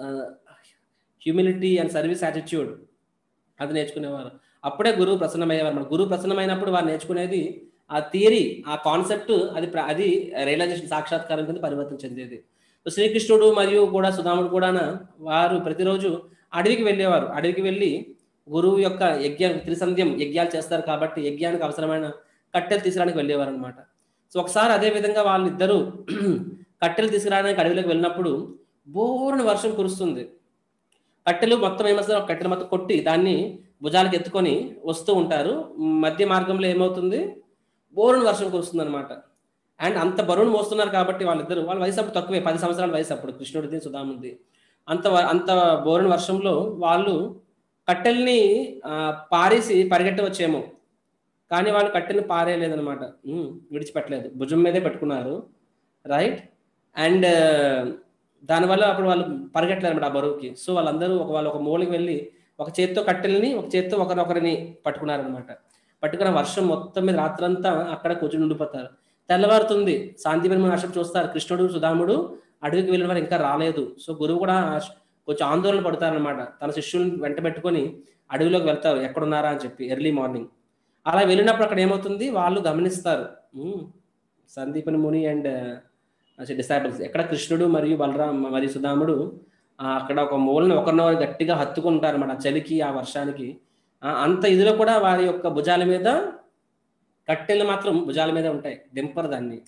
humility and service attitude అది నేర్చుకునేవారు అప్పుడే గురువు ప్రసన్నమయ్యేవారు మన గురువు ప్రసన్నమైనప్పుడు వారు నేర్చుకునేది ఆ థియరీ ఆ కాన్సెప్ట్ అది ప్ర- అది రియలైజేషన్ సాక్షాత్కారం కింద పరివర్తన చెందేది సో శ్రీకృష్ణుడు మరియు కూడా సుధాముడు కూడా వారు ప్రతిరోజు అడవికి వెళ్ళేవారు అడవికి వెళ్ళి గురువు యొక్క యజ్ఞ త్రిసంధ్యం యజ్ఞాలు చేస్తారు కాబట్టి యజ్ఞానికి అవసరమైన కట్టెలు తీసుకురానికి వెళ్ళేవారు అనమాట సో ఒకసారి అదే విధంగా వాళ్ళిద్దరూ కట్టెలు తీసుకురావడానికి అడవిలోకి వెళ్ళినప్పుడు బోరున వర్షం కురుస్తుంది కట్టెలు మొత్తం ఏమవుతుంది ఒక కట్టెలు మొత్తం కొట్టి దాన్ని భుజాలకు ఎత్తుకొని వస్తూ ఉంటారు మధ్య మార్గంలో ఏమవుతుంది బోరున వర్షం కురుస్తుంది అనమాట అండ్ అంత బరువును మోస్తున్నారు కాబట్టి వాళ్ళిద్దరు వాళ్ళ వయసు అప్పుడు తక్కువే పది సంవత్సరాల వయసు అప్పుడు కృష్ణుడిది సుధాముడిది అంత వ- అంత బోరున వర్షంలో వాళ్ళు కట్టెల్ని ఆ, పారేసి పరిగెట్టవచ్చేమో కానీ వాళ్ళు కట్టెల్ని పారేయలేదనమాట ఉమ్, విడిచిపెట్టలేదు భుజం మీదే పెట్టుకున్నారు రైట్ అండ్ దానివల్ల అప్పుడు వాళ్ళు పరిగెట్టలేరు అనమాట ఆ బరువుకి సో వాళ్ళందరూ ఒక వాళ్ళు ఒక మూలకి వెళ్ళి ఒక చేత్తో కట్టెల్ని ఒక చేత్తో ఒకరినొకరిని పట్టుకున్నారనమాట పట్టుకున్న వర్షం మొత్తం మీద రాత్రంతా అక్కడ కూర్చుని ఉండిపోతారు తెల్లవారుతుంది శాంతిపరమైన ఆశ్రమం చూస్తారు కృష్ణుడు సుధాముడు అడవికి వెళ్ళిన వారు ఇంకా రాలేదు సో గురువు కూడా ఆశ- కొంచెం ఆందోళన పడతారనమాట తన శిష్యులను వెంట పెట్టుకొని అడవిలోకి వెళ్తారు ఎక్కడున్నారా అని చెప్పి ఎర్లీ మార్నింగ్ అలా వెళ్ళినప్పుడు అక్కడ ఏమవుతుంది వాళ్ళు గమనిస్తారు "ఉమ్, సందీపని ముని అండ్ డిసైబుల్స్ ఎక్కడ కృష్ణుడు మరియు బలరాం మరియు సుధాముడు ఆ, అక్కడ ఒక మూలను ఒకరినొకరు గట్టిగా హత్తుకుంటారు అన్నమాట ఆ చలికి ఆ వర్షానికి ఆ, అంత ఇదిలో కూడా వారి యొక్క భుజాల మీద కట్టెలు మాత్రం భుజాల మీద ఉంటాయి దింపరు దాన్ని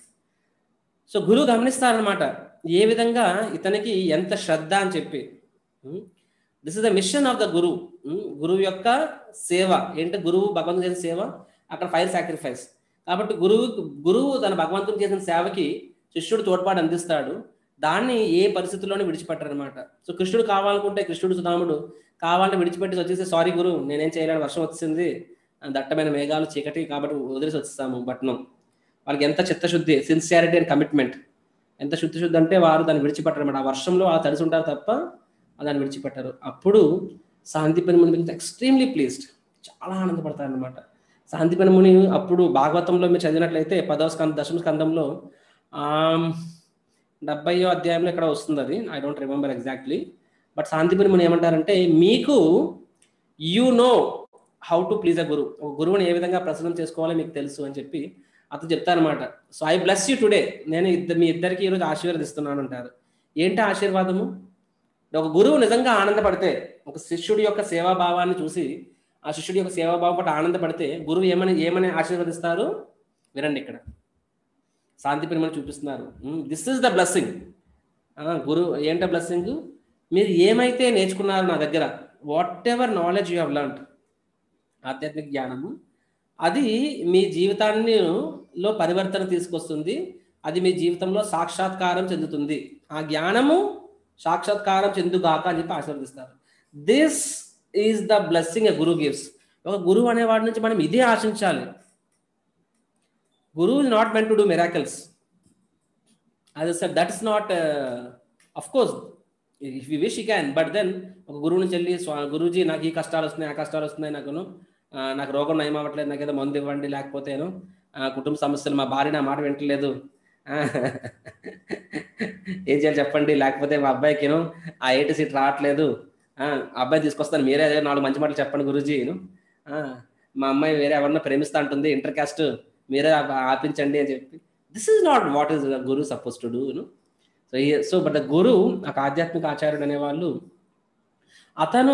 సో గురువు గమనిస్తారనమాట ఏ విధంగా ఇతనికి ఎంత శ్రద్ధ అని చెప్పి this is the mission of the guru గురువు యొక్క సేవ ఏంటి గురువు భగవంతుడు చేసిన సేవ అక్కడ ఫైర్ సాక్రిఫైస్ కాబట్టి గురువు గురువు తన భగవంతుడు చేసిన సేవకి శిష్యుడు తోడ్పాటు అందిస్తాడు దాన్ని ఏ పరిస్థితుల్లోనే విడిచిపెట్టారనమాట సో కృష్ణుడు కావాలనుకుంటే కృష్ణుడు సుధాముడు కావాలంటే విడిచిపెట్టి వచ్చేసి సారీ గురు నేనేం చేయలేను వర్షం వచ్చింది ఆ, దట్టమైన మేఘాలు చీకటి కాబట్టి వదిలేసి వచ్చేస్తాము బట్నం వాళ్ళకి ఎంత చిత్తశుద్ధి సిన్సియారిటీ అండ్ కమిట్మెంట్ ఎంత శుద్ధి శుద్ధి అంటే వారు దాన్ని విడిచిపెట్టరు అనమాట ఆ వర్షంలో ఆ తడిసి ఉంటారు తప్ప ఆ దాన్ని విడిచిపెట్టరు అప్పుడు శాంతిపని ముని ఎక్స్ట్రీమ్లీ ప్లీజ్డ్ చాలా ఆనందపడతారు అనమాట శాంతిపని ముని అప్పుడు భాగవతంలో మీరు చదివినట్లయితే పదవ స్కంద దశమ స్కందంలో ఆమ్, డెబ్బయో అధ్యాయంలో ఇక్కడ వస్తుంది అది I don't remember exactly but Santipani ముని ఏమంటారంటే మీకు you know how to please a guru ఒక గురువుని ఏ విధంగా ప్రసన్నం చేసుకోవాలో మీకు తెలుసు అని చెప్పి అతను చెప్తారనమాట so I bless you today నేను ఇద్దరు మీ ఇద్దరికి ఈరోజు ఆశీర్వదిస్తున్నాను అంటారు ఏంటి ఆశీర్వాదము ఒక గురువు నిజంగా ఆనందపడితే ఒక శిష్యుడి యొక్క సేవాభావాన్ని చూసి ఆ శిష్యుడి యొక్క సేవాభావం పట్ల ఆనందపడితే గురువు ఏమని ఏమని ఆశీర్వదిస్తారు వినండి ఇక్కడ శాంతి ప్రేమను చూపిస్తున్నారు this is the blessing guru ఏంట బ్లెస్సింగ్ మీరు ఏమైతే నేర్చుకున్నారో నా దగ్గర whatever knowledge you have learn ఆధ్యాత్మిక జ్ఞానము అది మీ జీవితాన్ని లో పరివర్తన తీసుకొస్తుంది అది మీ జీవితంలో సాక్షాత్కారం చెందుతుంది ఆ జ్ఞానము సాక్షాత్కారం చెందుగాక అని చెప్పి ఆశీర్వదిస్తారు this is the blessing a guru gives ఒక గురువు అనేవాడి నుంచి మనం ఇదే ఆశించాలి గురువు is not meant to do miracles అది sir that is not of course if you wish you can but then ఒక గురువు నుంచి వెళ్ళి "స్వా- గురూజీ నాకు ఈ కష్టాలు వస్తున్నాయి ఆ కష్టాలు వస్తున్నాయి నాకును ఆ, నాకు రోగం నయం అవ్వట్లేదు నాకు ఏదో మందు ఇవ్వండి లేకపోతేను ఆ, కుటుంబ సమస్యలు మా భార్య నా మాట వింటలేదు ఆ, ఏం చేయాలి చెప్పండి లేకపోతే మా అబ్బాయికిను ఆ ఎయిట్ సీట్ రావట్లేదు ఆ, అబ్బాయి తీసుకొస్తాను మీరే నాలుగు మంచి మాటలు చెప్పండి గురూజీను ఆ, మా అమ్మాయి వేరే ఎవరన్నా ప్రేమిస్తా అంటుంది ఇంటర్ కాస్ట్ మీరే ఆ- ఆపించండి అని చెప్పి this is not what is guru suppose to do so so but the guru ఒక ఆధ్యాత్మిక ఆచార్యుడు అనేవాళ్ళు అతను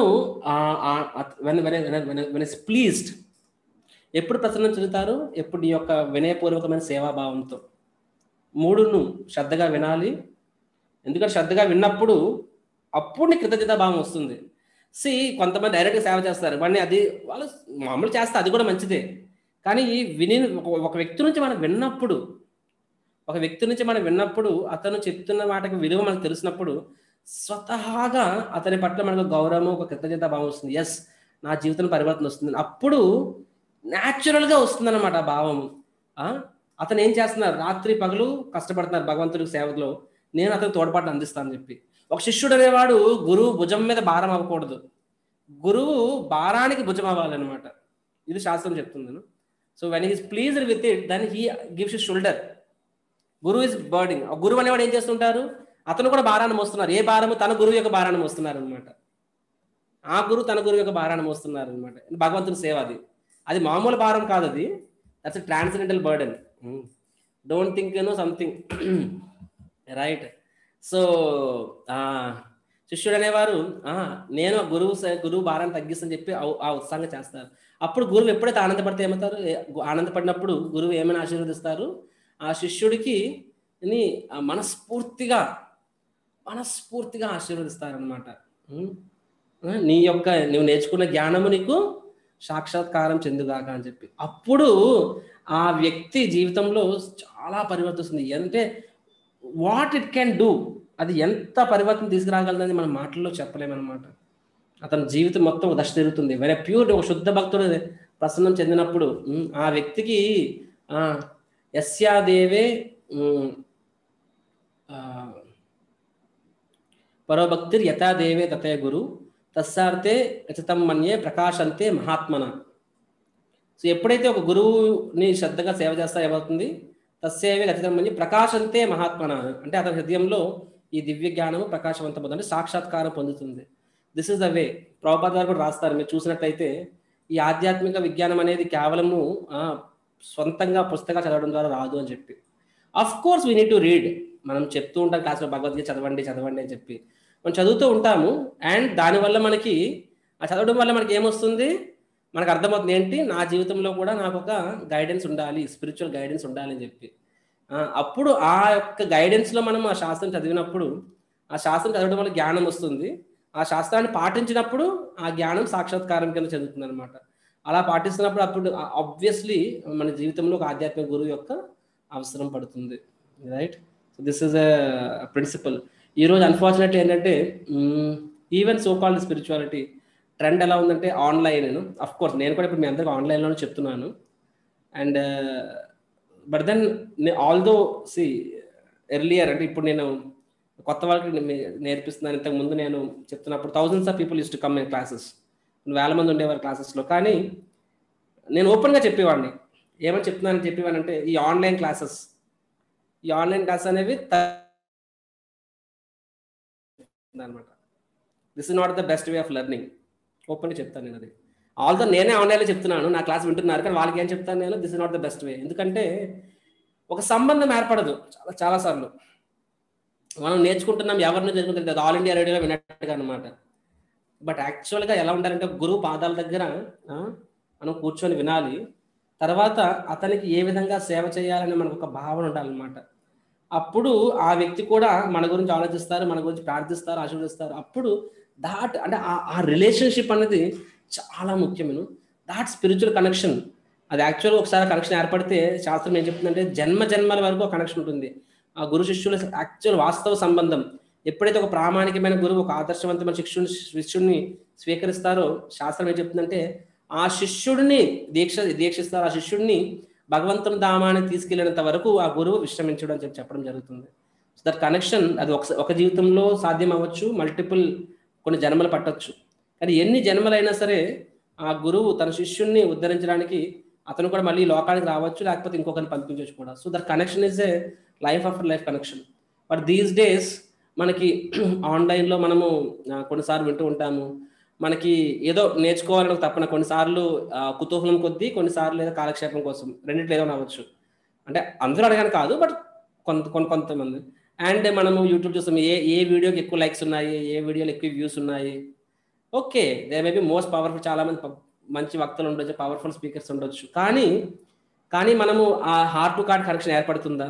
వెన్ ఇస్ ప్లీజ్డ్ ఎప్పుడు ప్రసన్నం చెందుతారు ఎప్పుడు ఈ యొక్క వినయపూర్వకమైన సేవాభావంతో మూడును శ్రద్ధగా వినాలి ఎందుకంటే శ్రద్ధగా విన్నప్పుడు అప్పుడు నీ కృతజ్ఞత భావం వస్తుంది సి కొంతమంది డైరెక్ట్గా సేవ చేస్తారు వాడిని అది వాళ్ళు మామూలు చేస్తే అది కూడా మంచిదే కానీ ఈ విని ఒక- ఒక వ్యక్తి నుంచి మనం విన్నప్పుడు ఒక వ్యక్తి నుంచి మనం విన్నప్పుడు అతను చెప్తున్న వాటికి విలువ మనకు తెలిసినప్పుడు స్వతహాగా అతని పట్ల మనకు గౌరవం ఒక కృతజ్ఞత భావం వస్తుంది ఎస్ నా జీవితం పరివర్తన వస్తుంది అప్పుడు న్యాచురల్గా వస్తుంది అనమాట ఆ భావము ఆ? అతను ఏం చేస్తున్నారు రాత్రి పగలు కష్టపడుతున్నారు భగవంతుడికి సేవలో నేను అతను తోడ్పాటు అందిస్తాను చెప్పి ఒక శిష్యుడు అనేవాడు గురువు భుజం మీద భారం అవ్వకూడదు గురువు భారానికి భుజం అవ్వాలన్నమాట ఇది శాస్త్రం చెప్తుంది so when is pleased with it then he gives shoulder గురువు ఇస్ బర్డింగ్ గురువు అనేవాడు ఏం చేస్తుంటారు అతను కూడా భారాన్ని మోస్తున్నారు ఏ భారము తన గురువు యొక్క భారాన్ని మోస్తున్నారు అనమాట ఆ గురువు తన గురువు యొక్క భారాన్ని మోస్తున్నారు అనమాట భగవంతుని సేవ అది అది మామూలు భారం కాదు అది that's transcendental burden don't think no something right so శిష్యుడు అనేవారు "ఆ, నేను ఆ గురువు సే- గురువు భారాన్ని తగ్గిస్తని చెప్పి ఆ- ఆ ఉత్సాహంగా చేస్తారు అప్పుడు గురువు ఎప్పుడైతే ఆనందపడితే ఏమవుతారు ఏ- ఆనందపడినప్పుడు గురువు ఏమైనా ఆశీర్వదిస్తారు ఆ శిష్యుడికి ని ఆ మనస్ఫూర్తిగా మనస్ఫూర్తిగా ఆశీర్వదిస్తారనమాట నీ యొక్క నువ్వు నేర్చుకున్న జ్ఞానము నీకు సాక్షాత్కారం చెందుగాక అని చెప్పి అప్పుడు ఆ వ్యక్తి జీవితంలో చాలా పరివర్తన వస్తుంది అంటే వాట్ ఇట్ కెన్ డూ అది ఎంత పరివర్తన తీసుకురాగలదని మన మాటల్లో చెప్పలేమన్నమాట అతని జీవితం మొత్తం ఒక దశ తిరుగుతుంది వెరీ ప్యూర్ ఒక శుద్ధ భక్తుడు ప్రసన్నం చెందినప్పుడు ఉమ్, ఆ వ్యక్తికి ఆ, యస్యాదేవే ఉమ్, ఆ, పరోభక్తిర్ యథా దేవే తతే గురు తస్సార్థే ఖచ్చితం మన్యే ప్రకాశంతే మహాత్మన సో ఎప్పుడైతే ఒక గురువుని శ్రద్ధగా సేవ చేస్తా ఏమవుతుంది తస్సేవే గతితమని ప్రకాశంతే మహాత్మన అంటే అతని హృదయంలో ఈ దివ్య జ్ఞానము ప్రకాశవంతం అంటే సాక్షాత్కారం పొందుతుంది this is the way Prabhupada garu కూడా రాస్తారు మీరు చూసినట్లయితే ఈ ఆధ్యాత్మిక విజ్ఞానం అనేది కేవలము ఆ, సొంతంగా పుస్తకాలు చదవడం ద్వారా రాదు అని చెప్పి of course we need to read మనం చెప్తూ ఉంటాం క్లాస్లో భగవద్గీత చదవండి చదవండి అని చెప్పి మనం చదువుతూ ఉంటాము అండ్ దానివల్ల మనకి ఆ చదవడం వల్ల మనకి ఏమొస్తుంది మనకు అర్థమవుతుంది ఏంటి నా జీవితంలో కూడా నాకు ఒక గైడెన్స్ ఉండాలి స్పిరిచువల్ గైడెన్స్ ఉండాలి అని చెప్పి ఆ, అప్పుడు ఆ యొక్క గైడెన్స్లో మనం ఆ శాస్త్రం చదివినప్పుడు ఆ శాస్త్రం చదవడం వల్ల జ్ఞానం వస్తుంది ఆ శాస్త్రాన్ని పాటించినప్పుడు ఆ జ్ఞానం సాక్షాత్కారం కింద చెందుతుంది అనమాట అలా పాటిస్తున్నప్పుడు అప్పుడు ఆబ్వియస్లీ మన జీవితంలో ఒక ఆధ్యాత్మిక గురువు యొక్క అవసరం పడుతుంది right so this is a principle ఈరోజు అన్ఫార్చునేట్లీ ఏంటంటే even so called spirituality trend ఎలా ఉందంటే ఆన్లైన్ అఫ్ కోర్స్ నేను కూడా ఇప్పుడు మీ అందరికి ఆన్లైన్లోనే చెప్తున్నాను and but then although see earlier అంటే ఇప్పుడు నేను కొత్త వాళ్ళకి నే- నేర్పిస్తున్నాను ఇంతకు ముందు నేను చెప్తున్నప్పుడు thousands of people is to come in classes వేల మంది ఉండేవారు క్లాసెస్లో కానీ నేను ఓపెన్గా చెప్పేవాడిని ఏమని చెప్తున్నానని చెప్పేవానంటే ఈ ఆన్లైన్ క్లాసెస్ ఈ ఆన్లైన్ క్లాస్ అనేవి అనమాట this is not the best way of learning ఓపెన్గా చెప్తాను నేను అది ఆల్దో నేనే ఆన్లైన్లో చెప్తున్నాను నా క్లాస్ వింటున్నారు కానీ వాళ్ళకి ఏం చెప్తాను నేను this is not the best way ఎందుకంటే ఒక సంబంధం ఏర్పడదు చాలా చాలాసార్లు మనం నేర్చుకుంటున్నాం ఎవరిని జరుగుతుంది అది ఆల్ ఇండియా రేడియోలో విన్నట్టుగా అనమాట బట్ యాక్చువల్గా ఎలా ఉండాలంటే గురువు పాదాల దగ్గర ఆ, మనం కూర్చొని వినాలి తర్వాత అతనికి ఏ విధంగా సేవ చేయాలని మనకు ఒక భావన ఉండాలన్నమాట అప్పుడు ఆ వ్యక్తి కూడా మన గురించి ఆలోచిస్తారు మన గురించి ప్రార్థిస్తారు ఆశీర్వదిస్తారు అప్పుడు దాట్ అంటే ఆ- ఆ రిలేషన్షిప్ అనేది చాలా ముఖ్యమైన దాట్ స్పిరిచువల్ కనెక్షన్ అది యాక్చువల్గా ఒకసారి కనెక్షన్ ఏర్పడితే శాస్త్రం ఏం చెప్తుందంటే జన్మ జన్మల వరకు కనెక్షన్ ఉంటుంది ఆ గురు శిష్యుల యాక్చువల్ వాస్తవ సంబంధం ఎప్పుడైతే ఒక ప్రామాణికమైన గురువు ఒక ఆదర్శవంతమైన శిష్యుని శిష్యుడిని స్వీకరిస్తారో శాస్త్రం ఏం చెప్తుందంటే ఆ శిష్యుడిని దీక్ష దీక్షిస్తారు ఆ శిష్యుడిని భగవంతుని ధామానికి తీసుకెళ్ళినంత వరకు ఆ గురువు విశ్రమించడం అని చెప్పి చెప్పడం జరుగుతుంది సో దట్ కనెక్షన్ అది ఒక ఒక జీవితంలో సాధ్యం అవ్వచ్చు మల్టిపుల్ కొన్ని జన్మలు పట్టొచ్చు కానీ ఎన్ని జన్మలైనా సరే ఆ గురువు తన శిష్యుణ్ణి ఉద్ధరించడానికి అతను కూడా మళ్ళీ ఈ లోకానికి రావచ్చు లేకపోతే ఇంకొకరిని పంపించవచ్చు కూడా so that connection is a life after life connection but these days మనకి ఆన్లైన్లో మనము ఆ, కొన్నిసార్లు వింటూ ఉంటాము మనకి ఏదో నేర్చుకోవాలని ఒక తప్పన కొన్నిసార్లు ఆ, కుతూహలం కొద్దీ కొన్నిసార్లు లేదా కాలక్షేపం కోసం రెండిట్లో ఏదో అవ్వచ్చు అంటే అందరూ అడగాని కాదు బట్ కొంత కొంత కొంతమంది అండ్ మనము యూట్యూబ్ చూస్తాం ఏ ఏ వీడియోకి ఎక్కువ లైక్స్ ఉన్నాయి ఏ వీడియోలు ఎక్కువ వ్యూస్ ఉన్నాయి okay they may be most powerful చాలా మంది ప- మంచి వక్తలు ఉండొచ్చు పవర్ఫుల్ స్పీకర్స్ ఉండొచ్చు కానీ కానీ మనము ఆ హార్ట్ టు కార్డ్ కనెక్షన్ ఏర్పడుతుందా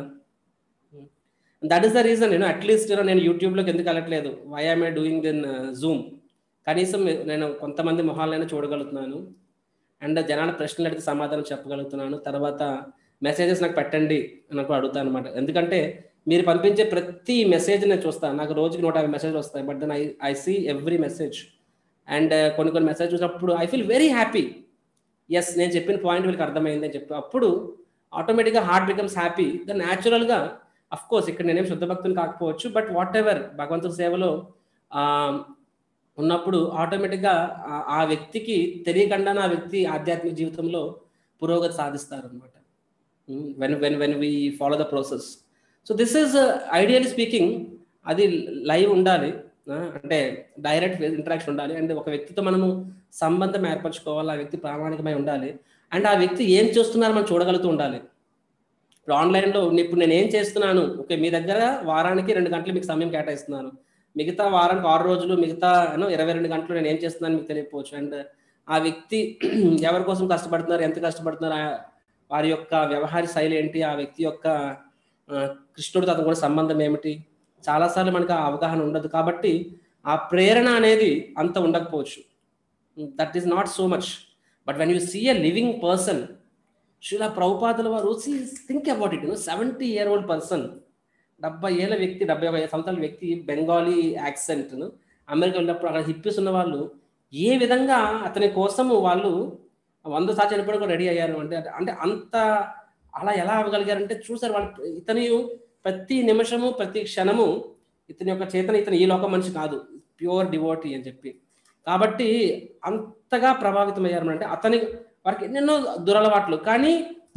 దట్ ఈస్ ద రీజన్ నేను అట్లీస్ట్ నేను యూట్యూబ్లోకి ఎందుకు వెళ్ళట్లేదు why am I doing then Zoom కనీసం నేను కొంతమంది మొహాలైనా చూడగలుగుతున్నాను అండ్ జనాల ప్రశ్నలు అడిగితే సమాధానం చెప్పగలుగుతున్నాను తర్వాత మెసేజెస్ నాకు పెట్టండి అని కూడా అడుగుతాను అనమాట ఎందుకంటే మీరు పంపించే ప్రతి మెసేజ్ నేను చూస్తాను నాకు రోజుకి నూట యాభై మెసేజ్ వస్తాయి but then I I see every message and కొన్ని కొన్ని మెసేజ్ చూసినప్పుడు I feel very happy yes నేను చెప్పిన పాయింట్ వీళ్ళకి అర్థమైంది అని చెప్పి అప్పుడు ఆటోమేటిక్గా హార్ట్ బికమ్స్ హ్యాపీ దెన్ న్యాచురల్గా అఫ్ కోర్స్ ఇక్కడ నేనేం శుద్ధ భక్తుని కాకపోవచ్చు బట్ వాట్ ఎవర్ భగవంతుడి సేవలో ఆ, ఉన్నప్పుడు ఆటోమేటిక్గా ఆ- ఆ వ్యక్తికి తెలియకుండా ఆ వ్యక్తి ఆధ్యాత్మిక జీవితంలో పురోగతి సాధిస్తారు అనమాట when when when we follow the process so this is ideally speaking అది లైవ్ ఉండాలి ఆ, అంటే డైరెక్ట్ ఇంటరాక్షన్ ఉండాలి అండ్ ఒక వ్యక్తితో మనము సంబంధం ఏర్పరచుకోవాలి ఆ వ్యక్తి ప్రామాణికమై ఉండాలి అండ్ ఆ వ్యక్తి ఏం చేస్తున్నారో మనం చూడగలుగుతూ ఉండాలి ఇప్పుడు ఆన్లైన్లో ఇప్పుడు నేను ఏం చేస్తున్నాను ఓకే మీ దగ్గర వారానికి రెండు గంటలు మీకు సమయం కేటాయిస్తున్నాను మిగతా వారానికి ఆరు రోజులు మిగతా యూనో ఇరవై రెండు గంటలు నేను ఏం చేస్తున్నాను మీకు తెలియకపోవచ్చు అండ్ ఆ వ్యక్తి ఎవరి కోసం కష్టపడుతున్నారు ఎంత కష్టపడుతున్నారు ఆ- వారి యొక్క వ్యవహార శైలి ఏంటి ఆ వ్యక్తి యొక్క ఆ, కృష్ణుడితో అతను కూడా సంబంధం ఏమిటి చాలాసార్లు మనకు ఆ అవగాహన ఉండదు కాబట్టి ఆ ప్రేరణ అనేది అంత ఉండకపోవచ్చు that is not so much but when you see a living person Srila ప్రభుపాదుల వారు think about it seventy year old person డెబ్బై ఏళ్ళ వ్యక్తి డెబ్బై ఐదు సంవత్సరాల వ్యక్తి బెంగాలీ యాక్సెంట్ అమెరికా వెళ్ళినప్పుడు అక్కడ హిప్పిస్ ఉన్న వాళ్ళు ఏ విధంగా అతని కోసము వాళ్ళు వంద సార్లు చనిపోవడం కూడా రెడీ అయ్యారు అంటే అంటే అంత అలా ఎలా అవ్వగలిగారంటే చూసారు వాళ్ళు ఇతని ప్రతి నిమిషము ప్రతి క్షణము ఇతని యొక్క చేతన ఇతను ఈ లోకం మనిషి కాదు ప్యూర్ డివోటీ అని చెప్పి కాబట్టి అంతగా ప్రభావితం అయ్యారు అంటే అతని వారికి ఎన్నెన్నో దురలవాట్లు కానీ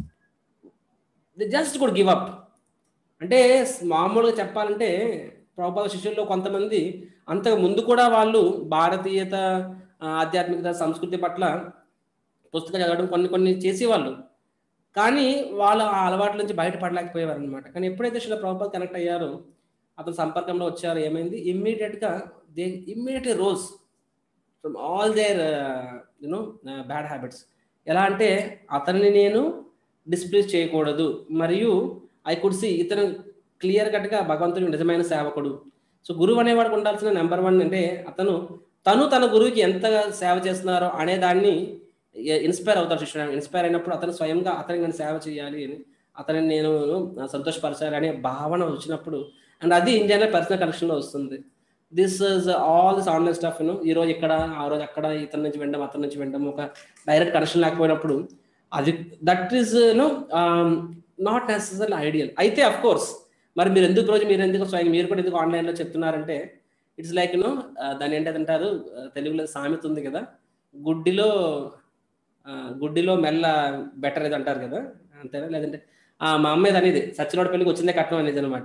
they just could give up అంటే మామూలుగా చెప్పాలంటే ప్రభుపాద శిష్యుల్లో కొంతమంది అంతకు ముందు కూడా వాళ్ళు భారతీయత ఆ, ఆధ్యాత్మికత సంస్కృతి పట్ల పుస్తకం చదవడం కొన్ని కొన్ని చేసేవాళ్ళు కానీ వాళ్ళు ఆ అలవాట్ల నుంచి బయటపడలేకపోయేవారు అనమాట కానీ ఎప్పుడైతే శిల ప్రభుపాద కనెక్ట్ అయ్యారో అతను సంపర్కంలో వచ్చారో ఏమైంది ఇమ్మీడియట్గా they immediately rose from all their you know bad habits ఎలా అంటే అతన్ని నేను డిస్ప్లేస్ చేయకూడదు మరియు ఐ కుడ్ సి ఇతను క్లియర్ కట్గా భగవంతుని నిజమైన సేవకుడు సో గురువు అనేవాడికి ఉండాల్సిన నెంబర్ వన్ అంటే అతను తను తన గురువుకి ఎంత సేవ చేస్తున్నారో అనే దాన్ని ఇన్స్పైర్ అవుతారు శిష్యుడు ఇన్స్పైర్ అయినప్పుడు అతను స్వయంగా అతనికి నేను సేవ చేయాలి అని అతని నేను సంతోషపరచాలి అనే భావన వచ్చినప్పుడు అండ్ అది ఇన్ జనరల్ పర్సనల్ కనెక్షన్లో వస్తుంది this is all this online stuff you know ఈ రోజు ఇక్కడ ఆ రోజు అక్కడ ఇతని నుంచి వినడం అతని నుంచి వినడం ఒక డైరెక్ట్ కనెక్షన్ లేకపోయినప్పుడు అది that is no not necessary ideal అయితే అఫ్ కోర్స్ మరి మీరు ఎందుకు రోజు మీరు ఎందుకు స్వయం మీరు కూడా ఎందుకు ఆన్లైన్లో చెప్తున్నారంటే ఇట్స్ లైక్ యూనో దాని ఏంటి అంటారు తెలుగులో సామెత ఉంది కదా గుడ్డిలో ఆ, గుడ్డిలో మెల్ల బెటర్ ఇది అంటారు కదా అంతేనా లేదంటే ఆ, మా అమ్మాయి అనేది సచ్చినోడి పెళ్ళికి వచ్చిందే కట్నం అనేది అనమాట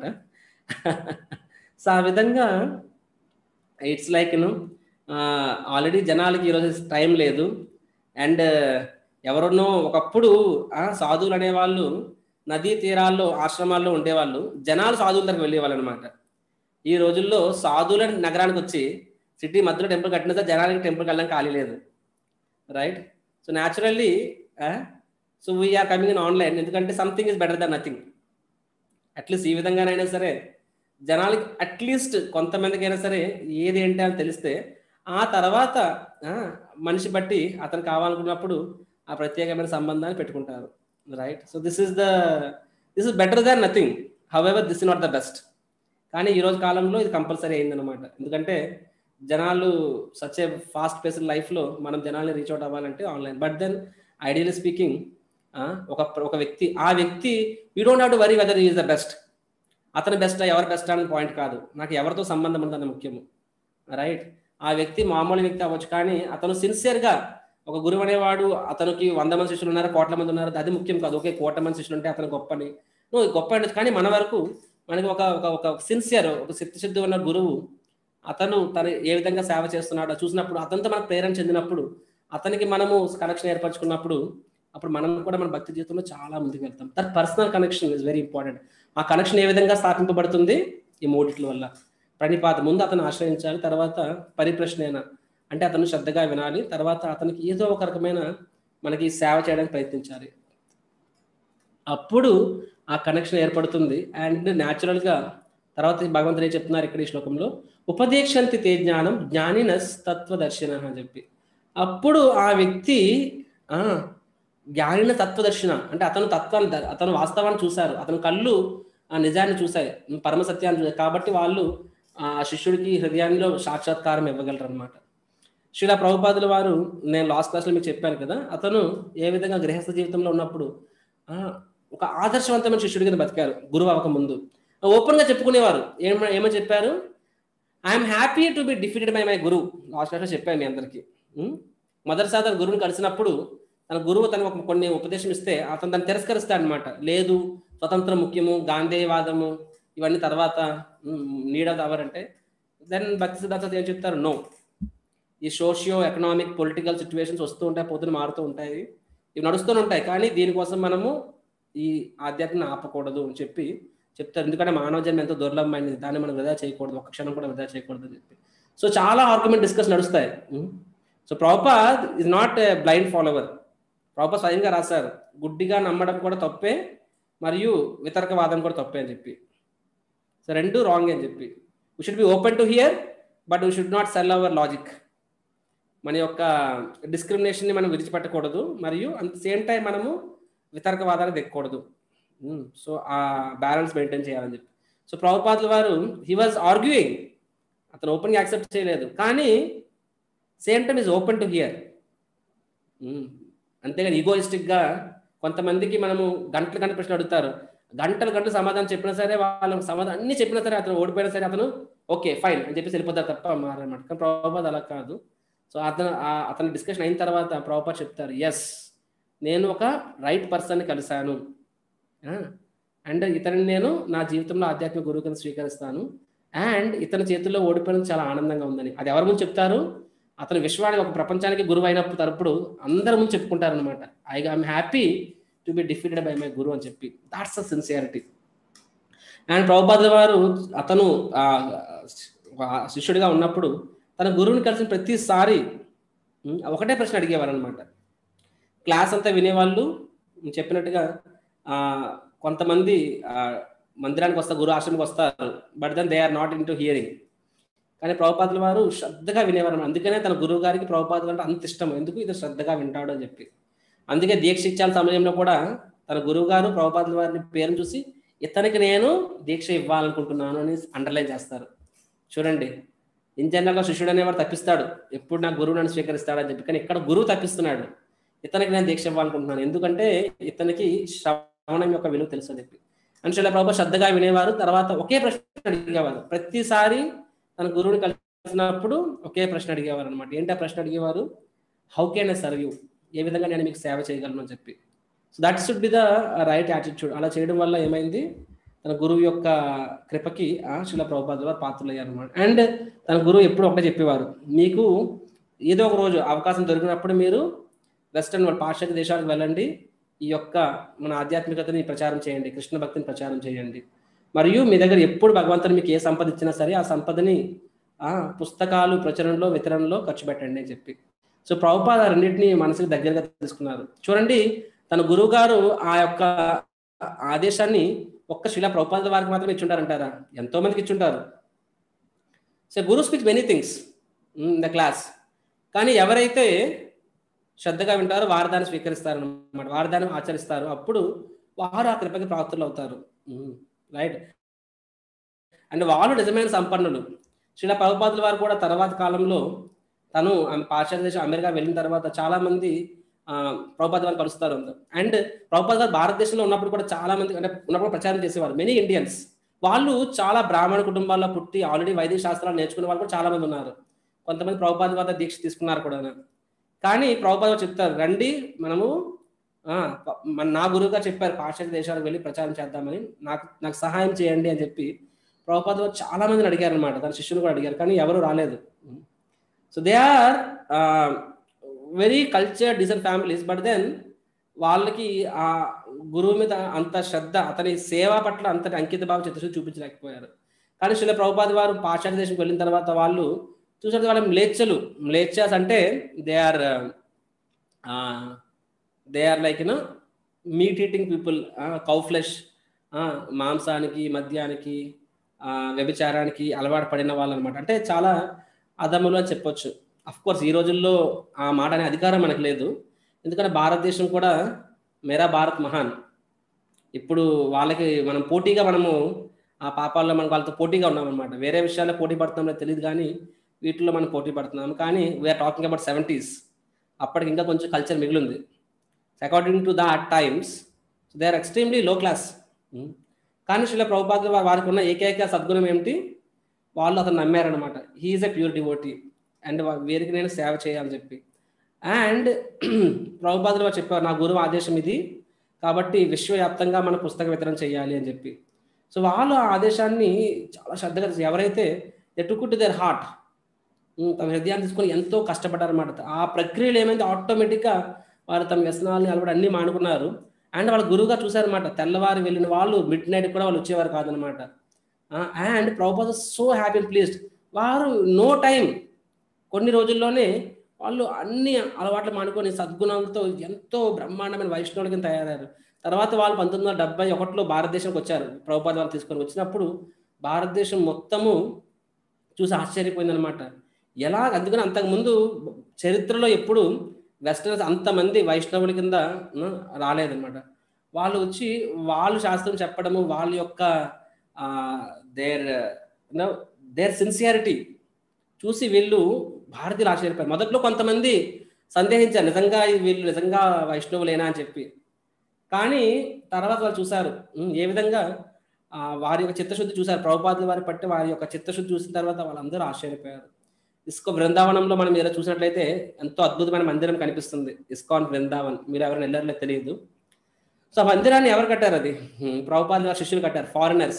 సో ఆ విధంగా ఇట్స్ లైక్ యూనో ఆల్రెడీ జనాలకి ఈరోజు టైం లేదు అండ్ ఎవరున్నో ఒకప్పుడు ఆ, సాధువులు అనేవాళ్ళు నదీ తీరాల్లో ఆశ్రమాల్లో ఉండేవాళ్ళు జనాలు సాధువుల దగ్గరికి వెళ్ళేవాళ్ళు అనమాట ఈ రోజుల్లో సాధువుల నగరానికి వచ్చి సిటీ మధ్యలో టెంపుల్ కట్టిన సార్ జనాలకి టెంపుల్కి వెళ్ళడం ఖాళీ లేదు right so naturally so we're coming in online ఎందుకంటే something is better than nothing at least ఈ విధంగానైనా సరే జనాలకి అట్లీస్ట్ కొంతమందికైనా సరే ఏది ఏంటి అని తెలిస్తే ఆ తర్వాత ఆ, మనిషి బట్టి అతను కావాలనుకున్నప్పుడు ఆ ప్రత్యేకమైన సంబంధాన్ని పెట్టుకుంటారు right so this is the this is better than nothing however this is not the best కానీ ఈ రోజు కాలంలో ఇది కంపల్సరీ అయిందనమాట ఎందుకంటే జనాలు సచ్ ఏ ఫాస్ట్ పేస్డ్ లైఫ్లో మనం జనాల్ని రీచ్ అవుట్ అవ్వాలంటే online but then ideally speaking ఒక ఒక వ్యక్తి ఆ వ్యక్తి you don't have to worry whether is the best అతను బెస్ట్ ఎవరు బెస్ట్ అనే పాయింట్ కాదు నాకు ఎవరితో సంబంధం ఉందని ముఖ్యము రైట్ ఆ వ్యక్తి మామూలు వ్యక్తి అవ్వచ్చు కానీ అతను సిన్సియర్గా ఒక గురువు అనేవాడు అతనికి వంద మంది శిష్యులు ఉన్నారు కోట్ల మంది ఉన్నారు అది ముఖ్యం కాదు ఒకే కోట్ల మంది శిష్యులు ఉంటే అతను గొప్పని నువ్వు గొప్ప అంటే కానీ మన వరకు మనకి ఒక ఒక ఒక సిన్సియర్ ఒక శక్తిశుద్ధి ఉన్న గురువు అతను తను ఏ విధంగా సేవ చేస్తున్నాడో చూసినప్పుడు అతనితో మనకు ప్రేరణ చెందినప్పుడు అతనికి మనము కనెక్షన్ ఏర్పరచుకున్నప్పుడు అప్పుడు మనం కూడా మన భక్తి జీవితంలో చాలా ముందుకు వెళ్తాం that personal connection is very important ఆ కనెక్షన్ ఏ విధంగా స్థాపింపబడుతుంది ఈ మూడిట్ల వల్ల ప్రణిపాత ముందు అతను ఆశ్రయించాలి తర్వాత పరిప్రశ్న అంటే అతను శ్రద్ధగా వినాలి తర్వాత అతనికి ఏదో ఒక రకమైన మనకి సేవ చేయడానికి ప్రయత్నించాలి అప్పుడు ఆ కనెక్షన్ ఏర్పడుతుంది అండ్ న్యాచురల్గా తర్వాత భగవంతుడు ఏం చెప్తున్నారు ఇక్కడ ఈ శ్లోకంలో ఉపదేశంతి తే జ్ఞానం జ్ఞానినస్ తత్వదర్శన అని చెప్పి అప్పుడు ఆ వ్యక్తి ఆ జ్ఞానిన తత్వదర్శన అంటే అతను తత్వాన్ని ద- అతను వాస్తవాన్ని చూశారు అతని కళ్ళు ఆ నిజాన్ని చూశాయి పరమ సత్యాన్ని చూశాయి కాబట్టి వాళ్ళు ఆ శిష్యుడికి హృదయాల్లో సాక్షాత్కారం ఇవ్వగలరు అనమాట శ్రీల ప్రభుపాదుల వారు నేను లాస్ట్ క్లాస్లో మీకు చెప్పాను కదా అతను ఏ విధంగా గృహస్థ జీవితంలో ఉన్నప్పుడు ఆ, ఒక ఆదర్శవంతమైన శిష్యుడి కింద బతికారు గురువు అవ్వక ముందు ఓపెన్ గా చెప్పుకునేవారు ఏమ ఏమని చెప్పారు I'm happy to be defeated by my గురువు లాస్ట్ క్లాస్లో చెప్పాను మీ అందరికీ ఉం? మొదటిసారి తన గురువుని కలిసినప్పుడు తన గురువు తనకు ఒక కొన్ని ఉపదేశం ఇస్తే అతను దాన్ని తిరస్కరిస్తాడు అనమాట లేదు స్వతంత్రం ముఖ్యము గాంధేయవాదము ఇవన్నీ తర్వాత నీడ్ ఆఫ్ అవర్ అంటే దెన్ భక్తి సిద్ధాంత ఏం చెప్తారు నో ఈ సోషియో ఎకనామిక్ పొలిటికల్ సిచ్యువేషన్స్ వస్తూ ఉంటాయి పొద్దున మారుతూ ఉంటాయి ఇవి నడుస్తూనే ఉంటాయి కానీ దీనికోసం మనము ఈ ఆధ్యాత్మిక ఆపకూడదు అని చెప్పి చెప్తారు ఎందుకంటే మానవ జన్మ ఎంతో దుర్లభమైనది దాన్ని మనం వృధా చేయకూడదు ఒక్క క్షణం కూడా వృధా చేయకూడదు అని చెప్పి సో చాలా ఆర్గ్యుమెంట్ డిస్కస్ నడుస్తాయి so proper is not a blind follower proper స్వయంగా రాశారు గుడ్డిగా నమ్మడం కూడా తప్పే మరియు వితర్కవాదం కూడా తప్పే అని చెప్పి సో రెండు రాంగ్ అని చెప్పి we should be open to hear but we should not sell our logic మన యొక్క డిస్క్రిమినేషన్ని మనం విడిచిపెట్టకూడదు మరియు అట్ ద సేమ్ టైం మనము వితర్కవాదాలు దిక్కకూడదు సో ఆ బ్యాలెన్స్ మెయింటైన్ చేయాలని చెప్పి సో ప్రభుపాదుల వారు హీ వాజ్ ఆర్గ్యూయింగ్ అతను ఓపెన్గా యాక్సెప్ట్ చేయలేదు కానీ same time is open to hear అంతేగాని ఈగోయిస్టిక్గా కొంతమందికి మనము గంటల గంట ప్రశ్న అడుగుతారు గంటలు గంటలు సమాధానం చెప్పినా సరే వాళ్ళకి సమాధానం అన్ని చెప్పినా సరే అతను ఓడిపోయినా సరే అతను ఓకే ఫైన్ అని చెప్పేసి వెళ్ళిపోతారు తప్ప మారనమాట కానీ ప్రభుపాద్ అలా కాదు సో అతను ఆ- అతని డిస్కషన్ అయిన తర్వాత ప్రభుపాద్ చెప్తారు ఎస్ నేను ఒక రైట్ పర్సన్ని కలిశాను అండ్ ఇతనిని నేను నా జీవితంలో ఆధ్యాత్మిక గురువు కింద స్వీకరిస్తాను అండ్ ఇతని చేతుల్లో ఓడిపోయినందుకు చాలా ఆనందంగా ఉందని అది ఎవరి ముందు చెప్తారు అతను విశ్వానికి ఒక ప్రపంచానికి గురువు అయినప్పుడు తరపుడు అందరి ముందు చెప్పుకుంటారు అనమాట I I'm happy to be defeated by my guru అని చెప్పి దాట్స్ అ సిన్సియారిటీ అండ్ ప్రభుపాదుల వారు అతను ఆ, ఆ, శిష్యుడిగా ఉన్నప్పుడు తన గురువుని కలిసిన ప్రతిసారి ఉమ్, ఒకటే ప్రశ్న అడిగేవారు అనమాట క్లాస్ అంతా వినేవాళ్ళు చెప్పినట్టుగా ఆ, కొంతమంది ఆ, మందిరానికి వస్తారు గురు ఆశ్రమానికి వస్తారు but then they are not into hearing కానీ ప్రభుపాదుల వారు శ్రద్ధగా వినేవారు అందుకనే తన గురువు గారికి ప్రభుపాదులు అంటే అంత ఇష్టం ఎందుకు ఇది శ్రద్ధగా వింటాడు అని చెప్పి అందుకే దీక్ష ఇచ్చాల సమయంలో కూడా తన గురువు గారు ప్రభుపాదుల వారిని పేరును చూసి ఇతనికి నేను దీక్ష ఇవ్వాలనుకుంటున్నాను అని అండర్లైన్ చేస్తారు చూడండి ఇన్ జనరల్గా శిష్యుడు అనేవాడు తప్పిస్తాడు ఎప్పుడు నా గురువు నన్ను స్వీకరిస్తాడని చెప్పి కానీ ఇక్కడ గురువు తప్పిస్తున్నాడు ఇతనికి నేను దీక్ష ఇవ్వాలనుకుంటున్నాను ఎందుకంటే ఇతనికి శ్రవణం యొక్క విలువ తెలుసు అని చెప్పి అని శిల ప్రభు శ్రద్ధగా వినేవారు తర్వాత ఒకే ప్రశ్న అడిగేవారు ప్రతిసారి తన గురువుని కలిసినప్పుడు ఒకే ప్రశ్న అడిగేవారు అనమాట ఏంటి ఆ ప్రశ్న అడిగేవారు how can I serve you ఏ విధంగా నేను మీకు సేవ చేయగలను అని చెప్పి so that should be the right attitude అలా చేయడం వల్ల ఏమైంది తన గురువు యొక్క కృపకి ఆ శిల ప్రభుపాద వారు పాత్రలయ్యారు అనమాట అండ్ తన గురువు ఎప్పుడు ఒకటే చెప్పేవారు మీకు ఏదో ఒక రోజు అవకాశం దొరికినప్పుడు మీరు వెస్టర్న్ వాళ్ళ పాశ్చాత్య దేశాలకు వెళ్ళండి ఈ యొక్క మన ఆధ్యాత్మికతని ప్రచారం చేయండి కృష్ణ భక్తిని ప్రచారం చేయండి మరియు మీ దగ్గర ఎప్పుడు భగవంతుని మీకు ఏ సంపద ఇచ్చినా సరే ఆ సంపదని ఆ పుస్తకాలు ప్రచురణలో వితరణలో ఖర్చు పెట్టండి అని చెప్పి సో ప్రభుపాద రెండింటిని మనసుకు దగ్గరగా తీసుకున్నారు చూడండి తన గురువు గారు ఆ యొక్క ఆదేశాన్ని ఒక్క శిలా ప్రభుపాద వారికి మాత్రమే ఇచ్చుంటారంటారా ఎంతో మందికి ఇచ్చుంటారు so guru speak many things in the class కానీ ఎవరైతే శ్రద్ధగా వింటారో వారు దాన్ని స్వీకరిస్తారు అనమాట వారు దాన్ని ఆచరిస్తారు అప్పుడు వారు ఆ కృపకి ప్రాప్తులు అవుతారు రైట్ అండ్ వాళ్ళు నిజమైన సంపన్నులు శ్రీల ప్రభుపాదుల వారు కూడా తర్వాత కాలంలో తను ఆమె పాశ్చాత్య దేశం అమెరికా వెళ్ళిన తర్వాత చాలా మంది ప్రభుపాద వారు కలుస్తారు అండ్ ప్రభుపాద గారు భారతదేశంలో ఉన్నప్పుడు కూడా చాలా మంది అంటే ఉన్నప్పుడు ప్రచారం చేసేవారు మెనీ ఇండియన్స్ వాళ్ళు చాలా బ్రాహ్మణ కుటుంబాల్లో పుట్టి ఆల్రెడీ వైదిక శాస్త్రాలు నేర్చుకునే వాళ్ళు కూడా చాలా మంది ఉన్నారు కొంతమంది ప్రభుపాద వారి దీక్ష తీసుకున్నారు కూడా కానీ ప్రభుపాద వారు చెప్తారు రండి మనము ఆ, ప- మన నా గురువుగా చెప్పారు పాశ్చాత్య దేశాలకు వెళ్ళి ప్రచారం చేద్దామని నాకు నాకు సహాయం చేయండి అని చెప్పి ప్రభుపాద వారు చాలా మందిని అడిగారు అనమాట తన శిష్యులు కూడా అడిగారు కానీ ఎవరు రాలేదు so they are very culture design families but then వాళ్ళకి ఆ గురువు మీద అంత శ్రద్ధ అతని సేవ పట్ల అంతటి అంకిత భావం చిత్తశుద్ధి చూపించలేకపోయారు కానీ శిల ప్రభుపాద వారు పాశ్చాత్య దేశంకి వెళ్ళిన తర్వాత వాళ్ళు చూసారు వాళ్ళ మ్లేచ్ఛలు మ్లేచ్ఛాస్ అంటే they are they are like you know meat eating people cow flesh మాంసానికి మద్యానికి ఆ, వ్యభిచారానికి అలవాటు పడిన వాళ్ళు అనమాట అంటే చాలా అదములు అని చెప్పొచ్చు అఫ్ కోర్స్ ఈ రోజుల్లో ఆ మాట అనే అధికారం మనకు లేదు ఎందుకంటే భారతదేశం కూడా మేరా భారత్ మహాన్ ఇప్పుడు వాళ్ళకి మనం పోటీగా మనము ఆ పాపాల్లో మనం వాళ్ళతో పోటీగా ఉన్నాం అనమాట వేరే విషయాల్లో పోటీ పడుతున్నామో తెలియదు కానీ వీటిలో మనం పోటీ పడుతున్నాం కానీ వీఆర్ టాకింగ్ అబౌట్ సెవెంటీస్ అప్పటికి ఇంకా కొంచెం కల్చర్ మిగిలింది according to that times they are extremely low class కానీ శిల ప్రభుపాద వారికి ఉన్న ఏకైక సద్గుణం ఏమిటి వాళ్ళు అతను నమ్మారనమాట he is a pure devotee and వీరికి నేను సేవ చేయాలని చెప్పి అండ్ ప్రభుపాదులు వారు చెప్పారు నా గురువు ఆదేశం ఇది కాబట్టి విశ్వవ్యాప్తంగా మన పుస్తక వితరణ చేయాలి అని చెప్పి సో వాళ్ళు ఆ ఆదేశాన్ని చాలా శ్రద్ధగా చేసి- ఎవరైతే ఎట్టుకుంటు దేర్ హార్ట్ తమ హృదయాన్ని తీసుకొని ఎంతో కష్టపడ్డారన్నమాట ఆ ప్రక్రియలో ఏమైంది ఆటోమేటిక్గా వారు తమ వ్యసనాలని అలవాటు అన్ని మానుకున్నారు అండ్ వాళ్ళ గురువుగా చూసారనమాట తెల్లవారు వెళ్ళిన వాళ్ళు మిడ్ నైట్ కూడా వాళ్ళు వచ్చేవారు కాదనమాట and Prabhupada so happy pleased వారు నో టైం కొన్ని రోజుల్లోనే వాళ్ళు అన్ని అలవాట్లు మానుకొని సద్గుణాలతో ఎంతో బ్రహ్మాండమైన వైష్ణవుల కింద తయారయ్యారు తర్వాత వాళ్ళు పంతొమ్మిది వందల డెబ్బై ఒకటిలో భారతదేశంకి వచ్చారు ప్రభుపాద వాళ్ళు తీసుకొని వచ్చినప్పుడు భారతదేశం మొత్తము చూసి ఆశ్చర్యపోయిందనమాట ఎలా అందుకని అంతకుముందు చరిత్రలో ఎప్పుడు వెస్టర్న్స్ అంతమంది వైష్ణవుల కింద ఉమ్, రాలేదన్నమాట వాళ్ళు వచ్చి వాళ్ళు శాస్త్రం చెప్పడము వాళ్ళ యొక్క దేర్ దేర్ సిన్సియారిటీ చూసి వీళ్ళు భారతీయులు ఆశ్చర్యపోయారు మొదట్లో కొంతమంది సందేహించారు నిజంగా ఈ వీళ్ళు నిజంగా వైష్ణవులేనా అని చెప్పి కానీ తర్వాత వాళ్ళు చూశారు ఉమ్, ఏ విధంగా ఆ, వారి యొక్క చిత్తశుద్ధి చూశారు ప్రభుపాదుల వారి పట్టి వారి యొక్క చిత్తశుద్ధి చూసిన తర్వాత వాళ్ళందరూ ఆశ్చర్యపోయారు ఇస్కో బృందావనంలో మనం ఏదో చూసినట్లయితే ఎంతో అద్భుతమైన మందిరం కనిపిస్తుంది ఇస్కాన్ బృందావన్ మీరు ఎవరైనా వెళ్ళారో తెలియదు సో ఆ మందిరాన్ని ఎవరు కట్టారు అది హ్మ్, ప్రభుపాద వారి శిష్యులు కట్టారు ఫారినర్స్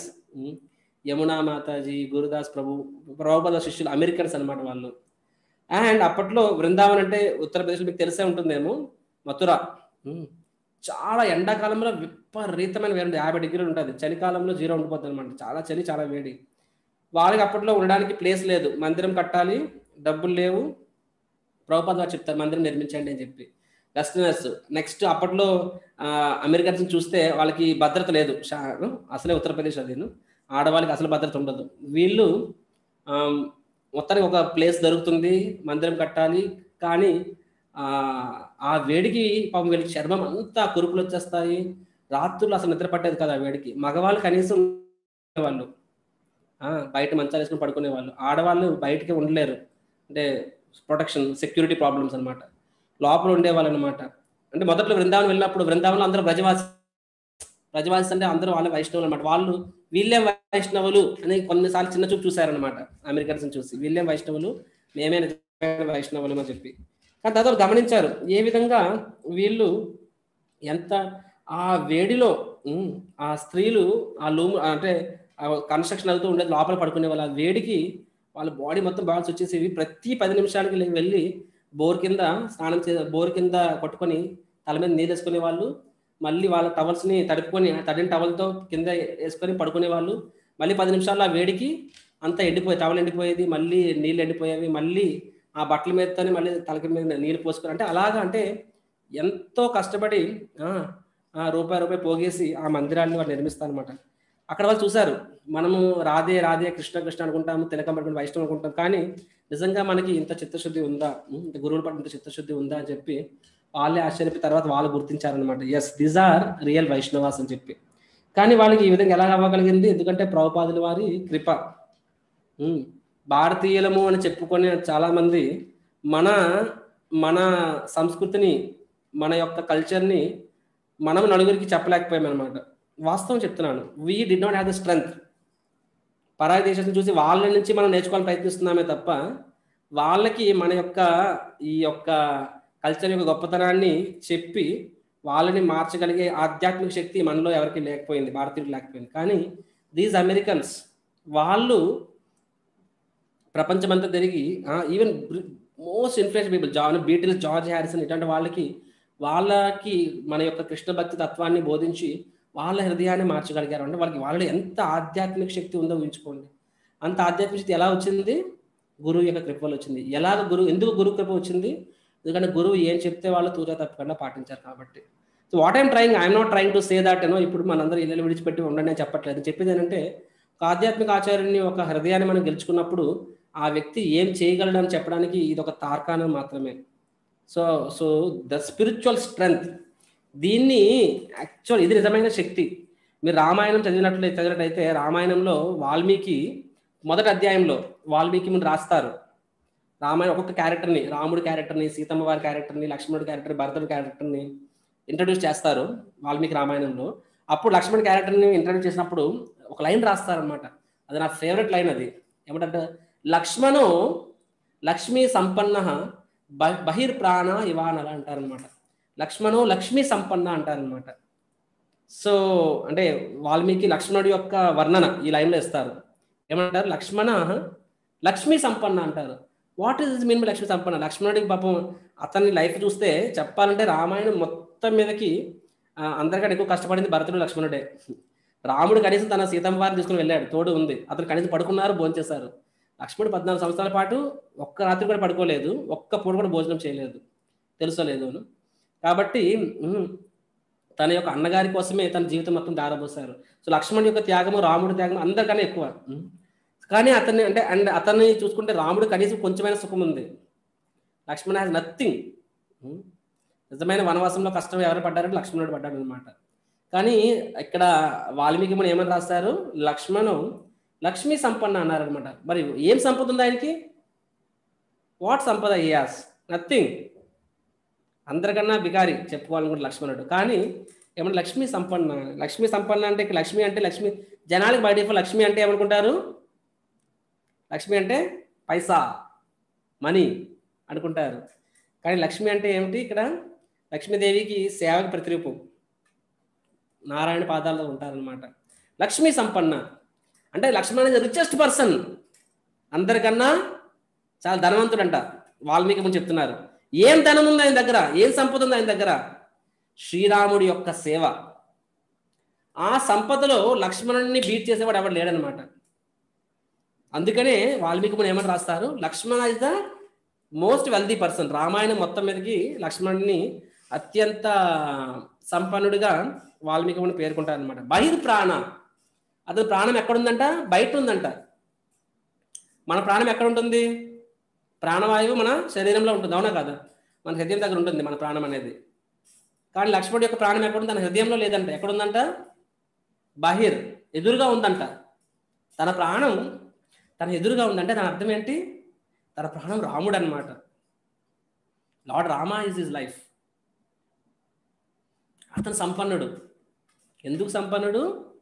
యమునా మాతాజీ గురుదాస్ ప్రభు ప్రభుపాద వారి శిష్యులు అమెరికన్స్ అన్నమాట వాళ్ళు అండ్ అప్పట్లో బృందావన్ అంటే ఉత్తరప్రదేశ్లో మీకు తెలిసే ఉంటుందేమో మథుర హ్మ్. చాలా ఎండాకాలంలో విపరీతమైన వేడి యాభై డిగ్రీలు ఉంటుంది చలికాలంలో జీరో ఉండిపోతుంది అనమాట చాలా చలి చాలా వేడి వాళ్ళకి అప్పట్లో ఉండడానికి ప్లేస్ లేదు మందిరం కట్టాలి డబ్బులు లేవు ప్రభుపాద వారు చెప్తారు మందిరం నిర్మించండి అని చెప్పి వెస్టర్నర్స్ నెక్స్ట్ అప్పట్లో అమెరికన్స్ చూస్తే వాళ్ళకి భద్రత లేదు షా- అసలే ఉత్తరప్రదేశ్ అది ఆడవాళ్ళకి అసలు భద్రత ఉండదు వీళ్ళు ఆమ్, మొత్తానికి ఒక ప్లేస్ దొరుకుతుంది మందిరం కట్టాలి కానీ ఆ, ఆ వేడికి పాపం వీళ్ళకి చర్మం అంతా కురుపులు వచ్చేస్తాయి రాత్రులు అసలు నిద్ర పట్టేది కదా ఆ వేడికి మగవాళ్ళు కనీసం వాళ్ళు ఆ, బయట మంచాలు వేసుకుని పడుకునే వాళ్ళు ఆడవాళ్ళు బయటికి ఉండలేరు అంటే ప్రొటెక్షన్ సెక్యూరిటీ ప్రాబ్లమ్స్ అన్నమాట లోపల ఉండేవాళ్ళు అనమాట అంటే మొదట్లో బృందావనం వెళ్ళినప్పుడు బృందావనంలో అందరూ బ్రజవాసి బ్రజవాసి అంటే అందరూ వాళ్ళే వైష్ణవులు అనమాట వాళ్ళు వీళ్ళే వైష్ణవులు అని కొన్నిసార్లు చిన్న చూపు చూసారనమాట అమెరికన్స్ చూసి వీళ్ళే వైష్ణవులు మేమే నిజమైన వైష్ణవులు అని చెప్పి కానీ తర్వాత గమనించారు ఏ విధంగా వీళ్ళు ఎంత ఆ వేడిలో ఉమ్, ఆ స్త్రీలు ఆ లూమ్ అంటే కన్స్ట్రక్షన్ అవుతూ ఉండేది లోపల పడుకునే వాళ్ళు ఆ వేడికి వాళ్ళ బాడీ మొత్తం బాల్స్ వచ్చేసేవి ప్రతి పది నిమిషాలకి లే- వెళ్ళి బోర్ కింద స్నానం చే బోర్ కింద కొట్టుకొని తల మీద నీళ్ళు వేసుకునే వాళ్ళు మళ్ళీ వాళ్ళ టవల్స్ ని తడుపుకొని ఆ తడిన టవల్తో కింద వేసుకొని పడుకునే వాళ్ళు మళ్ళీ పది నిమిషాల్లో ఆ వేడికి అంతా ఎండిపోయి టవల్ ఎండిపోయేది మళ్ళీ నీళ్ళు ఎండిపోయేవి మళ్ళీ ఆ బట్టల మీదతోనే మళ్ళీ తలకి మీద నీళ్ళు పోసుకొని అంటే అలాగా అంటే ఎంతో కష్టపడి ఆ, ఆ రూపాయి రూపాయి పోగేసి ఆ మందిరాన్ని వాళ్ళు నిర్మిస్తారు అనమాట అక్కడ వాళ్ళు చూశారు మనము రాధే రాధే కృష్ణ కృష్ణ అనుకుంటాము తిలకం పట్టుకుని వైష్ణవం అనుకుంటాం కానీ నిజంగా మనకి ఇంత చిత్తశుద్ధి ఉందా ఉం, ఇంత గురువుల పట్ల ఇంత చిత్తశుద్ధి ఉందా అని చెప్పి వాళ్ళే ఆశ్చర్యపోయి తర్వాత వాళ్ళు గుర్తించారనమాట yes these are real Vaishnavas అని చెప్పి కానీ వాళ్ళకి ఈ విధంగా ఎలా అవ్వగలిగింది ఎందుకంటే ప్రభుపాదుల వారి కృప ఉం, భారతీయులము అని చెప్పుకునే చాలా మంది మన మన సంస్కృతిని మన యొక్క కల్చర్ని మనం నలుగురికి చెప్పలేకపోయాం అనమాట వాస్తవం చెప్తున్నాను we do not have the strength పరాయి దేశం చూసి వాళ్ళ నుంచి మనం నేర్చుకోవాలని ప్రయత్నిస్తున్నామే తప్ప వాళ్ళకి మన యొక్క ఈ యొక్క కల్చర్ యొక్క గొప్పతనాన్ని చెప్పి వాళ్ళని మార్చగలిగే ఆధ్యాత్మిక శక్తి మనలో ఎవరికి లేకపోయింది భారతీయులు లేకపోయింది కానీ దీస్ అమెరికన్స్ వాళ్ళు ప్రపంచమంతా తిరిగి even most influence people John Beatles George Harrison ఇట్లాంటి వాళ్ళకి వాళ్ళకి మన యొక్క కృష్ణ భక్తి తత్వాన్ని బోధించి వాళ్ళ హృదయాన్ని మార్చగలిగారు అంటే వాళ్ళకి వాళ్ళలో ఎంత ఆధ్యాత్మిక శక్తి ఉందో ఊహించుకోండి అంత ఆధ్యాత్మిక శక్తి ఎలా వచ్చింది గురువు యొక్క కృప వల్ల వచ్చింది ఎలాగ గురువు ఎందుకు గురువు కృప వచ్చింది ఎందుకంటే గురువు ఏం చెప్తే వాళ్ళు తూచా తప్పకుండా పాటించారు కాబట్టి so what I'm trying I'm not trying to say that ఏనో ఇప్పుడు మనందరూ ఇల్లు విడిచిపెట్టి ఉండండి అని చెప్పట్లేదు చెప్పేది ఏంటంటే ఒక ఆధ్యాత్మిక ఆచార్యుని ఒక హృదయాన్ని మనం గెలుచుకున్నప్పుడు ఆ వ్యక్తి ఏం చేయగలడు అని చెప్పడానికి ఇది ఒక తార్కాణం మాత్రమే so so the spiritual strength దీన్ని యాక్చువల్ ఇది నిజమైన శక్తి మీరు రామాయణం చదివినట్లు చదివినట్లయితే రామాయణంలో వాల్మీకి మొదటి అధ్యాయంలో వాల్మీకి ముందు రాస్తారు రామాయణ ఒక్కొక్క క్యారెక్టర్ని రాముడి క్యారెక్టర్ని సీతమ్మ వారి క్యారెక్టర్ని లక్ష్మణుడి క్యారెక్టర్ భరతుడి క్యారెక్టర్ని ఇంట్రడ్యూస్ చేస్తారు వాల్మీకి రామాయణంలో అప్పుడు లక్ష్మణ్ క్యారెక్టర్ని ఇంట్రడ్యూస్ చేసినప్పుడు ఒక లైన్ రాస్తారనమాట అది నా ఫేవరెట్ లైన్ అది ఏమంటే లక్ష్మణు లక్ష్మీ సంపన్న బ- బహిర్ప్రాణ ఇవానల అంటారనమాట లక్ష్మణు లక్ష్మీ సంపన్న అంటారనమాట సో అంటే వాల్మీకి లక్ష్మణుడి యొక్క వర్ణన ఈ లైన్లో ఇస్తారు ఏమంటారు లక్ష్మణ లక్ష్మీ సంపన్న అంటారు what is mean by Lakshmi సంపన్న లక్ష్మణుడికి పాపం అతని లైఫ్ చూస్తే చెప్పాలంటే రామాయణం మొత్తం మీదకి ఆ, అందరికంటే ఎక్కువ కష్టపడింది భరతుడు లక్ష్మణుడే రాముడు కనీసం తన సీతమ్మ వారిని తీసుకుని వెళ్ళాడు తోడు ఉంది అతను కనీసం పడుకున్నారు భోంచేశారు లక్ష్మణుడు పద్నాలుగు సంవత్సరాల పాటు ఒక్క రాత్రి కూడా పడుకోలేదు ఒక్క పూట కూడా భోజనం చేయలేదు తెలుసోలేదు కాబట్టి ఉమ్, తన యొక్క అన్నగారి కోసమే తన జీవితం మొత్తం దారబోసారు సో లక్ష్మణుడి యొక్క త్యాగము రాముడి త్యాగం అందరికన్నా ఎక్కువ ఉమ్. కానీ అతన్ని అంటే అండ్ అతన్ని చూసుకుంటే రాముడు కనీసం కొంచెమైన సుఖం ఉంది లక్ష్మణ్ హ్యాస్ నథింగ్ నిజమైన వనవాసంలో కష్టం ఎవరు పడ్డారంటే లక్ష్మణుడు పడ్డాడు అనమాట కానీ ఇక్కడ వాల్మీకి మనం ఏమని రాస్తారు లక్ష్మణు లక్ష్మీ సంపన్న అన్నారనమాట మరి ఏం సంపద ఉంది ఆయనకి వాట్ సంపద ఇయాస్ నథింగ్ అందరికన్నా బికారి చెప్పుకోవాలనుకుంటే లక్ష్మణుడు కానీ ఏమన్నా లక్ష్మీ సంపన్న లక్ష్మీ సంపన్న అంటే ఇక్కడ లక్ష్మి అంటే లక్ష్మి జనాలకు బయట లక్ష్మి అంటే ఏమనుకుంటారు లక్ష్మి అంటే పైసా మనీ అనుకుంటారు కానీ లక్ష్మి అంటే ఏమిటి ఇక్కడ లక్ష్మీదేవికి సేవకి ప్రతిరూపం నారాయణ పాదాల్లో ఉంటారనమాట లక్ష్మీ సంపన్న అంటే లక్ష్మణ్ అనేది రిచెస్ట్ పర్సన్ అందరికన్నా చాలా ధనవంతుడంట వాల్మీకి ముందు చెప్తున్నారు ఏం ధనం ఉంది ఆయన దగ్గర ఏం సంపద ఉంది ఆయన దగ్గర శ్రీరాముడి యొక్క సేవ ఆ సంపదలో లక్ష్మణుడిని బీట్ చేసేవాడు ఎవడు లేడనమాట అందుకనే వాల్మీకి ముని ఏమని రాస్తారు Lakshmana is the most wealthy person Ramayanam మొత్తం మీదకి లక్ష్మణుడిని అత్యంత సంపన్నుడిగా వాల్మీకి ముని పేర్కొంటారు అనమాట బహిర్ ప్రాణ అతని ప్రాణం ఎక్కడుందంట బయట ఉందంట మన ప్రాణం ఎక్కడ ఉంటుంది ప్రాణవాయువు మన శరీరంలో ఉంటుంది అవునా కాదా మన హృదయం దగ్గర ఉంటుంది మన ప్రాణం అనేది కానీ లక్ష్మణుడి యొక్క ప్రాణం ఎక్కడుంది తన హృదయంలో లేదంట ఎక్కడుందంట బాహిర్ ఎదురుగా ఉందంట తన ప్రాణం తన ఎదురుగా ఉందంటే దాని అర్థం ఏంటి తన ప్రాణం రాముడు అనమాట lord Rama is is life అతను సంపన్నుడు ఎందుకు సంపన్నుడు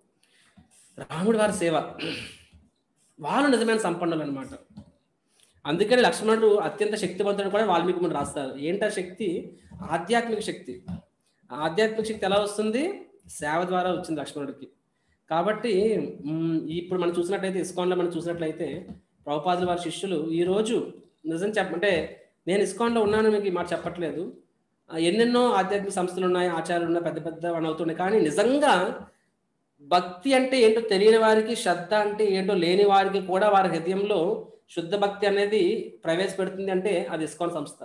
రాముడి వారి సేవ వాళ్ళు నిజమైన సంపన్నులు అనమాట అందుకని లక్ష్మణుడు అత్యంత శక్తివంతుడు కూడా వాల్మీకి ముందు రాస్తారు ఏంటా శక్తి ఆధ్యాత్మిక శక్తి ఆధ్యాత్మిక శక్తి ఎలా వస్తుంది సేవ ద్వారా వచ్చింది లక్ష్మణుడికి కాబట్టి మ్, ఇప్పుడు మనం చూసినట్లయితే ఇస్కాన్లో మనం చూసినట్లయితే ప్రభుపాదుల వారి శిష్యులు ఈ రోజు నిజం చెప్పంటే నేను ఇస్కాన్లో ఉన్నాను మీకు ఈ మాట చెప్పట్లేదు ఆ, ఎన్నెన్నో ఆధ్యాత్మిక సంస్థలు ఉన్నాయి ఆచారాలు ఉన్నాయి పెద్ద పెద్ద అని అవుతున్నాయి కానీ నిజంగా భక్తి అంటే ఏంటో తెలియని వారికి శ్రద్ధ అంటే ఏంటో లేని వారికి కూడా వారి హృదయంలో శుద్ధ భక్తి అనేది ప్రవేశపెడుతుంది అంటే అది ఇస్కాన్ సంస్థ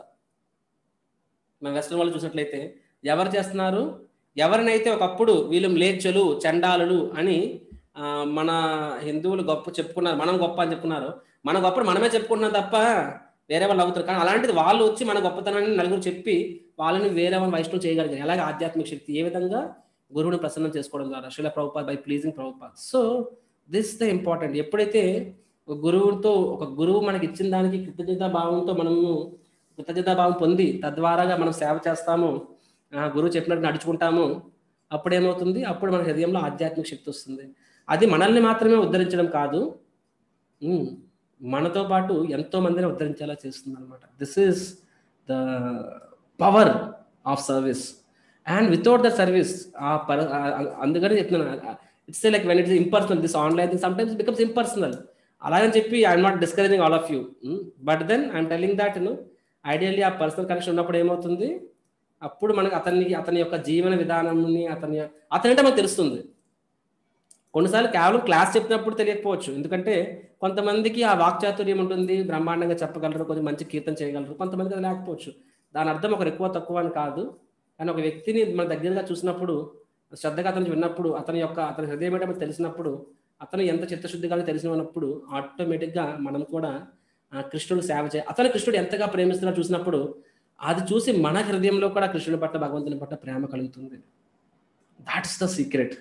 మన వెస్ట్రన్ వాళ్ళు చూసినట్లయితే ఎవరు చేస్తున్నారు ఎవరినైతే ఒకప్పుడు వీళ్ళు మ్లేచ్చులు చండాలులు అని ఆ, మన హిందువులు గొప్ప చెప్పుకున్నారు మనం గొప్ప అని చెప్పుకున్నారు మన గొప్ప మనమే చెప్పుకుంటున్నాం తప్ప వేరే వాళ్ళు అవుతారు కానీ అలాంటిది వాళ్ళు వచ్చి మన గొప్పతనాన్ని నలుగురు చెప్పి వాళ్ళని వేరే వాళ్ళు వైష్ణవం చేయగలిగారు అలాగే ఆధ్యాత్మిక శక్తి ఏ విధంగా గురువుని ప్రసన్నం చేసుకోవడం ద్వారా Srila Prabhupad by pleasing Prabhupad so this the important ఎప్పుడైతే ఒక గురువుతో ఒక గురువు మనకి ఇచ్చిన దానికి కృతజ్ఞతా భావంతో మనము కృతజ్ఞతా భావం పొంది తద్వారాగా మనం సేవ చేస్తాము ఆ గురువు చెప్పినట్టు నడుచుకుంటాము అప్పుడు ఏమవుతుంది అప్పుడు మన హృదయంలో ఆధ్యాత్మిక శక్తి వస్తుంది అది మనల్ని మాత్రమే ఉద్ధరించడం కాదు ఉమ్, మనతో పాటు ఎంతో మందిని ఉద్ధరించేలా చేస్తుంది అనమాట this is the power of service and without the service ఆ పర ఆ- ఆ- అందుకని చెప్తున్నాను it's like when it's impersonal this online thing sometimes becomes impersonal అలాగని చెప్పి I'm not discouraging all of you but then I'm telling that ను ideally ఆ పర్సనల్ కనెక్షన్ ఉన్నప్పుడు ఏమవుతుంది అప్పుడు మనకు అతన్ని అతని యొక్క జీవన విధానాన్ని అతని అతనంటే మనకు తెలుస్తుంది కొన్నిసార్లు కేవలం క్లాస్ చెప్పినప్పుడు తెలియకపోవచ్చు ఎందుకంటే కొంతమందికి ఆ వాక్చాతుర్యం ఉంటుంది బ్రహ్మాండంగా చెప్పగలరు కొంచెం మంచి కీర్తన చేయగలరు కొంతమందికి అది లేకపోవచ్చు దాని అర్థం ఒకరు ఎక్కువ తక్కువ అని కాదు కానీ ఒక వ్యక్తిని మన దగ్గరగా చూసినప్పుడు శ్రద్ధగా అతను విన్నప్పుడు అతని యొక్క అతని హృదయం ఏంటో మనకు తెలిసినప్పుడు అతను ఎంత చిత్తశుద్ధిగా తెలిసినప్పుడు ఆటోమేటిక్గా మనం కూడా ఆ, కృష్ణుడు సేవ చేయ అతను కృష్ణుడు ఎంతగా ప్రేమిస్తున్నా చూసినప్పుడు అది చూసి మన హృదయంలో కూడా కృష్ణుడి పట్ల భగవంతుని పట్ల ప్రేమ కలుగుతుంది that is the secret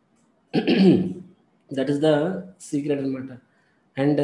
that is the secret అనమాట and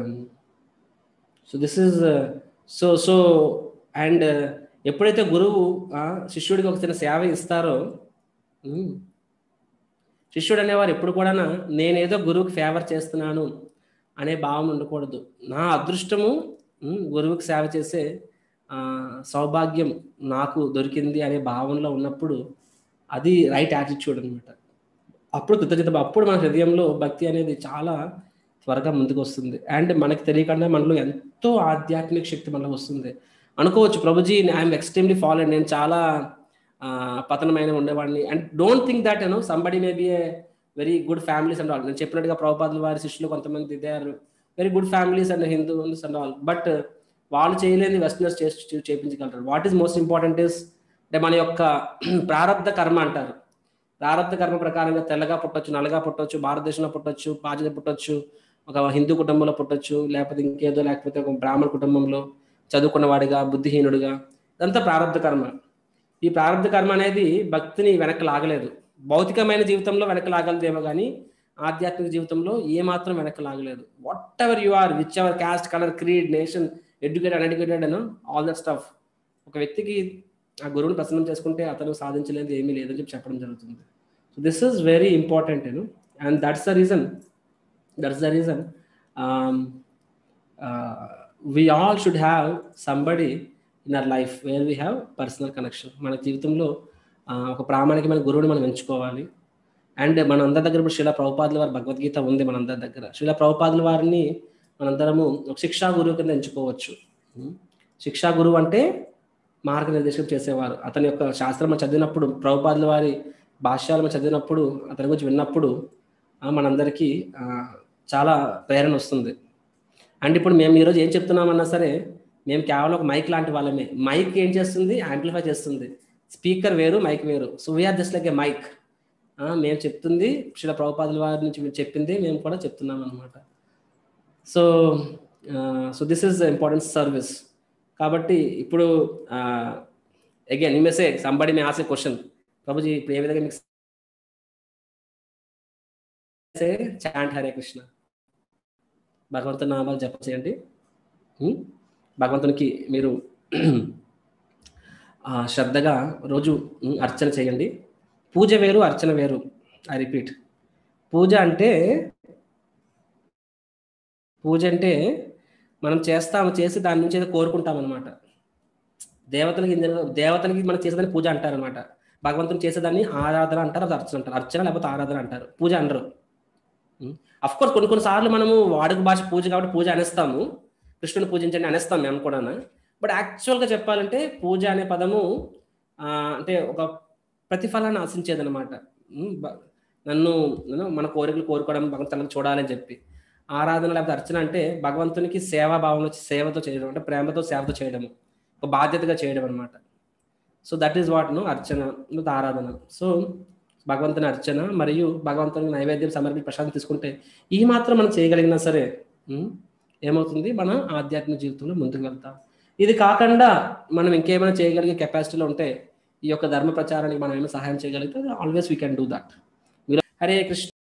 so this is so so and ఎప్పుడైతే గురువు ఆ, శిష్యుడికి ఒక చిన్న సేవ ఇస్తారో ఉమ్, శిష్యుడు అనేవారు ఎప్పుడు కూడా నేనేదో గురువుకి ఫేవర్ చేస్తున్నాను అనే భావం ఉండకూడదు నా అదృష్టము ఉమ్, గురువుకి సేవ చేసే ఆ, సౌభాగ్యం నాకు దొరికింది అనే భావనలో ఉన్నప్పుడు అది రైట్ యాటిట్యూడ్ అనమాట అప్పుడు కృతజ్ఞత భావం. అప్పుడు మన హృదయంలో భక్తి అనేది చాలా త్వరగా ముందుకు వస్తుంది అండ్ మనకి తెలియకుండా మనలో ఎంతో ఆధ్యాత్మిక శక్తి మనలో వస్తుంది అనుకోవచ్చు ప్రభుజీ ఐఎమ్ ఎక్స్ట్రీమ్లీ ఫాలో నేను చాలా ఆ, పతనమైన ఉండేవాడిని and don't think that you know somebody may be a very good families and all నేను చెప్పినట్టుగా ప్రభుపాదుల వారి శిష్యులు కొంతమంది they are very good families and Hindus and all but వాళ్ళు చేయలేని వెస్టర్నర్స్ చేసి చేయించగలరు what is most important is అంటే మన యొక్క ప్రారంధ కర్మ అంటారు ప్రారంధ కర్మ ప్రకారంగా తెల్లగా పుట్టొచ్చు నల్లగా పుట్టొచ్చు భారతదేశంలో పుట్టొచ్చు పాజగా పుట్టొచ్చు ఒక హిందూ కుటుంబంలో పుట్టొచ్చు లేకపోతే ఇంకేదో లేకపోతే ఒక బ్రాహ్మణ కుటుంబంలో చదువుకున్నవాడిగా బుద్ధిహీనుడిగా ఇదంతా ప్రారంధ కర్మ ఈ ప్రారంధ కర్మ అనేది భక్తిని వెనక్కి లాగలేదు భౌతికమైన జీవితంలో వెనక్కి లాగలదేమో కానీ ఆధ్యాత్మిక జీవితంలో ఏ మాత్రం వెనక్కి లాగలేదు whatever you are whichever caste colour creed nation educated uneducated and all that stuff ఒక వ్యక్తికి ఆ గురువుని ప్రసన్నం చేసుకుంటే అతను సాధించలేదు ఏమీ లేదని చెప్పి చెప్పడం జరుగుతుంది so this is very important you know and that's the reason that's the reason we all should have somebody in our life where we have personal connection మన జీవితంలో ఆ, ఒక ప్రామాణికమైన గురువుని మనం ఎంచుకోవాలి అండ్ మన అందరి దగ్గర ఇప్పుడు శిలా ప్రభుపాదుల వారి భగవద్గీత ఉంది మన అందరి దగ్గర శిలా ప్రభుపాదుల వారిని మనందరము ఒక శిక్షా గురువు కింద ఎంచుకోవచ్చు ఉం? శిక్షా గురువు అంటే మార్గనిర్దేశం చేసేవారు అతని యొక్క శాస్త్రం మనం చదివినప్పుడు ప్రభుపాదుల వారి భాష్యాలు మనం చదివినప్పుడు అతని గురించి విన్నప్పుడు ఆ, మనందరికీ ఆ, చాలా ప్రేరణ వస్తుంది అండ్ ఇప్పుడు మేము ఈరోజు ఏం చెప్తున్నామన్నా సరే మేము కేవలం ఒక మైక్ లాంటి వాళ్ళమే మైక్ ఏం చేస్తుంది యాంప్లిఫై చేస్తుంది స్పీకర్ వేరు మైక్ వేరు so we are just like a mike మేము చెప్తుంది శిల ప్రభుపాదుల వారి నుంచి మీరు చెప్పింది మేము కూడా చెప్తున్నాం అనమాట so so this is important service కాబట్టి ఇప్పుడు again you say somebody may ask a question Prabhuji ఇప్పుడు ఏ విధంగా మీకు చాంట్ హరే కృష్ణ భగవంతుని నామాలు జపం చేయండి ఉం? భగవంతునికి మీరు ఆ, శ్రద్ధగా రోజు ఉం, అర్చన చేయండి పూజ వేరు అర్చన వేరు ఐ రిపీట్ పూజ అంటే పూజ అంటే మనం చేస్తాము చేసి దాని నుంచి ఏదో కోరుకుంటాం అనమాట దేవతలకి ఇన్ జనరల్ దేవతలకి మనం చేసేదాన్ని పూజ అంటారు అనమాట భగవంతుని చేసేదాన్ని ఆరాధన అంటారు అది అర్చన అంటారు అర్చన లేకపోతే ఆరాధన అంటారు పూజ అనరు అఫ్ కోర్స్ కొన్ని కొన్ని సార్లు మనము వాడుక భాష పూజ కాబట్టి పూజ అనేస్తాము కృష్ణుని పూజించండి అనేస్తాం మేము కూడా బట్ యాక్చువల్గా చెప్పాలంటే పూజ అనే పదము ఆ, అంటే ఒక ప్రతిఫలాన్ని ఆశించేది అనమాట నన్ను నేను మన కోరికలు కోరుకోవడం భగవంతుని చూడాలని చెప్పి ఆరాధన లేకపోతే అర్చన అంటే భగవంతునికి సేవా భావంలో సేవతో చేయడం అంటే ప్రేమతో సేవతో చేయడము ఒక బాధ్యతగా చేయడం అనమాట సో దట్ ఈస్ వాట్ ను అర్చన లేదా ఆరాధన సో భగవంతుని అర్చన మరియు భగవంతునికి నైవేద్యం సమర్పించి ప్రశాంతి తీసుకుంటే ఈ మాత్రం మనం చేయగలిగినా సరే ఉం, ఏమవుతుంది మన ఆధ్యాత్మిక జీవితంలో ముందుకు వెళ్తాం ఇది కాకుండా మనం ఇంకేమైనా చేయగలిగే కెపాసిటీలో ఉంటే ఈ యొక్క ధర్మ ప్రచారానికి మనం ఏమైనా సహాయం చేయగలిగితే always we can do that Hare Krishna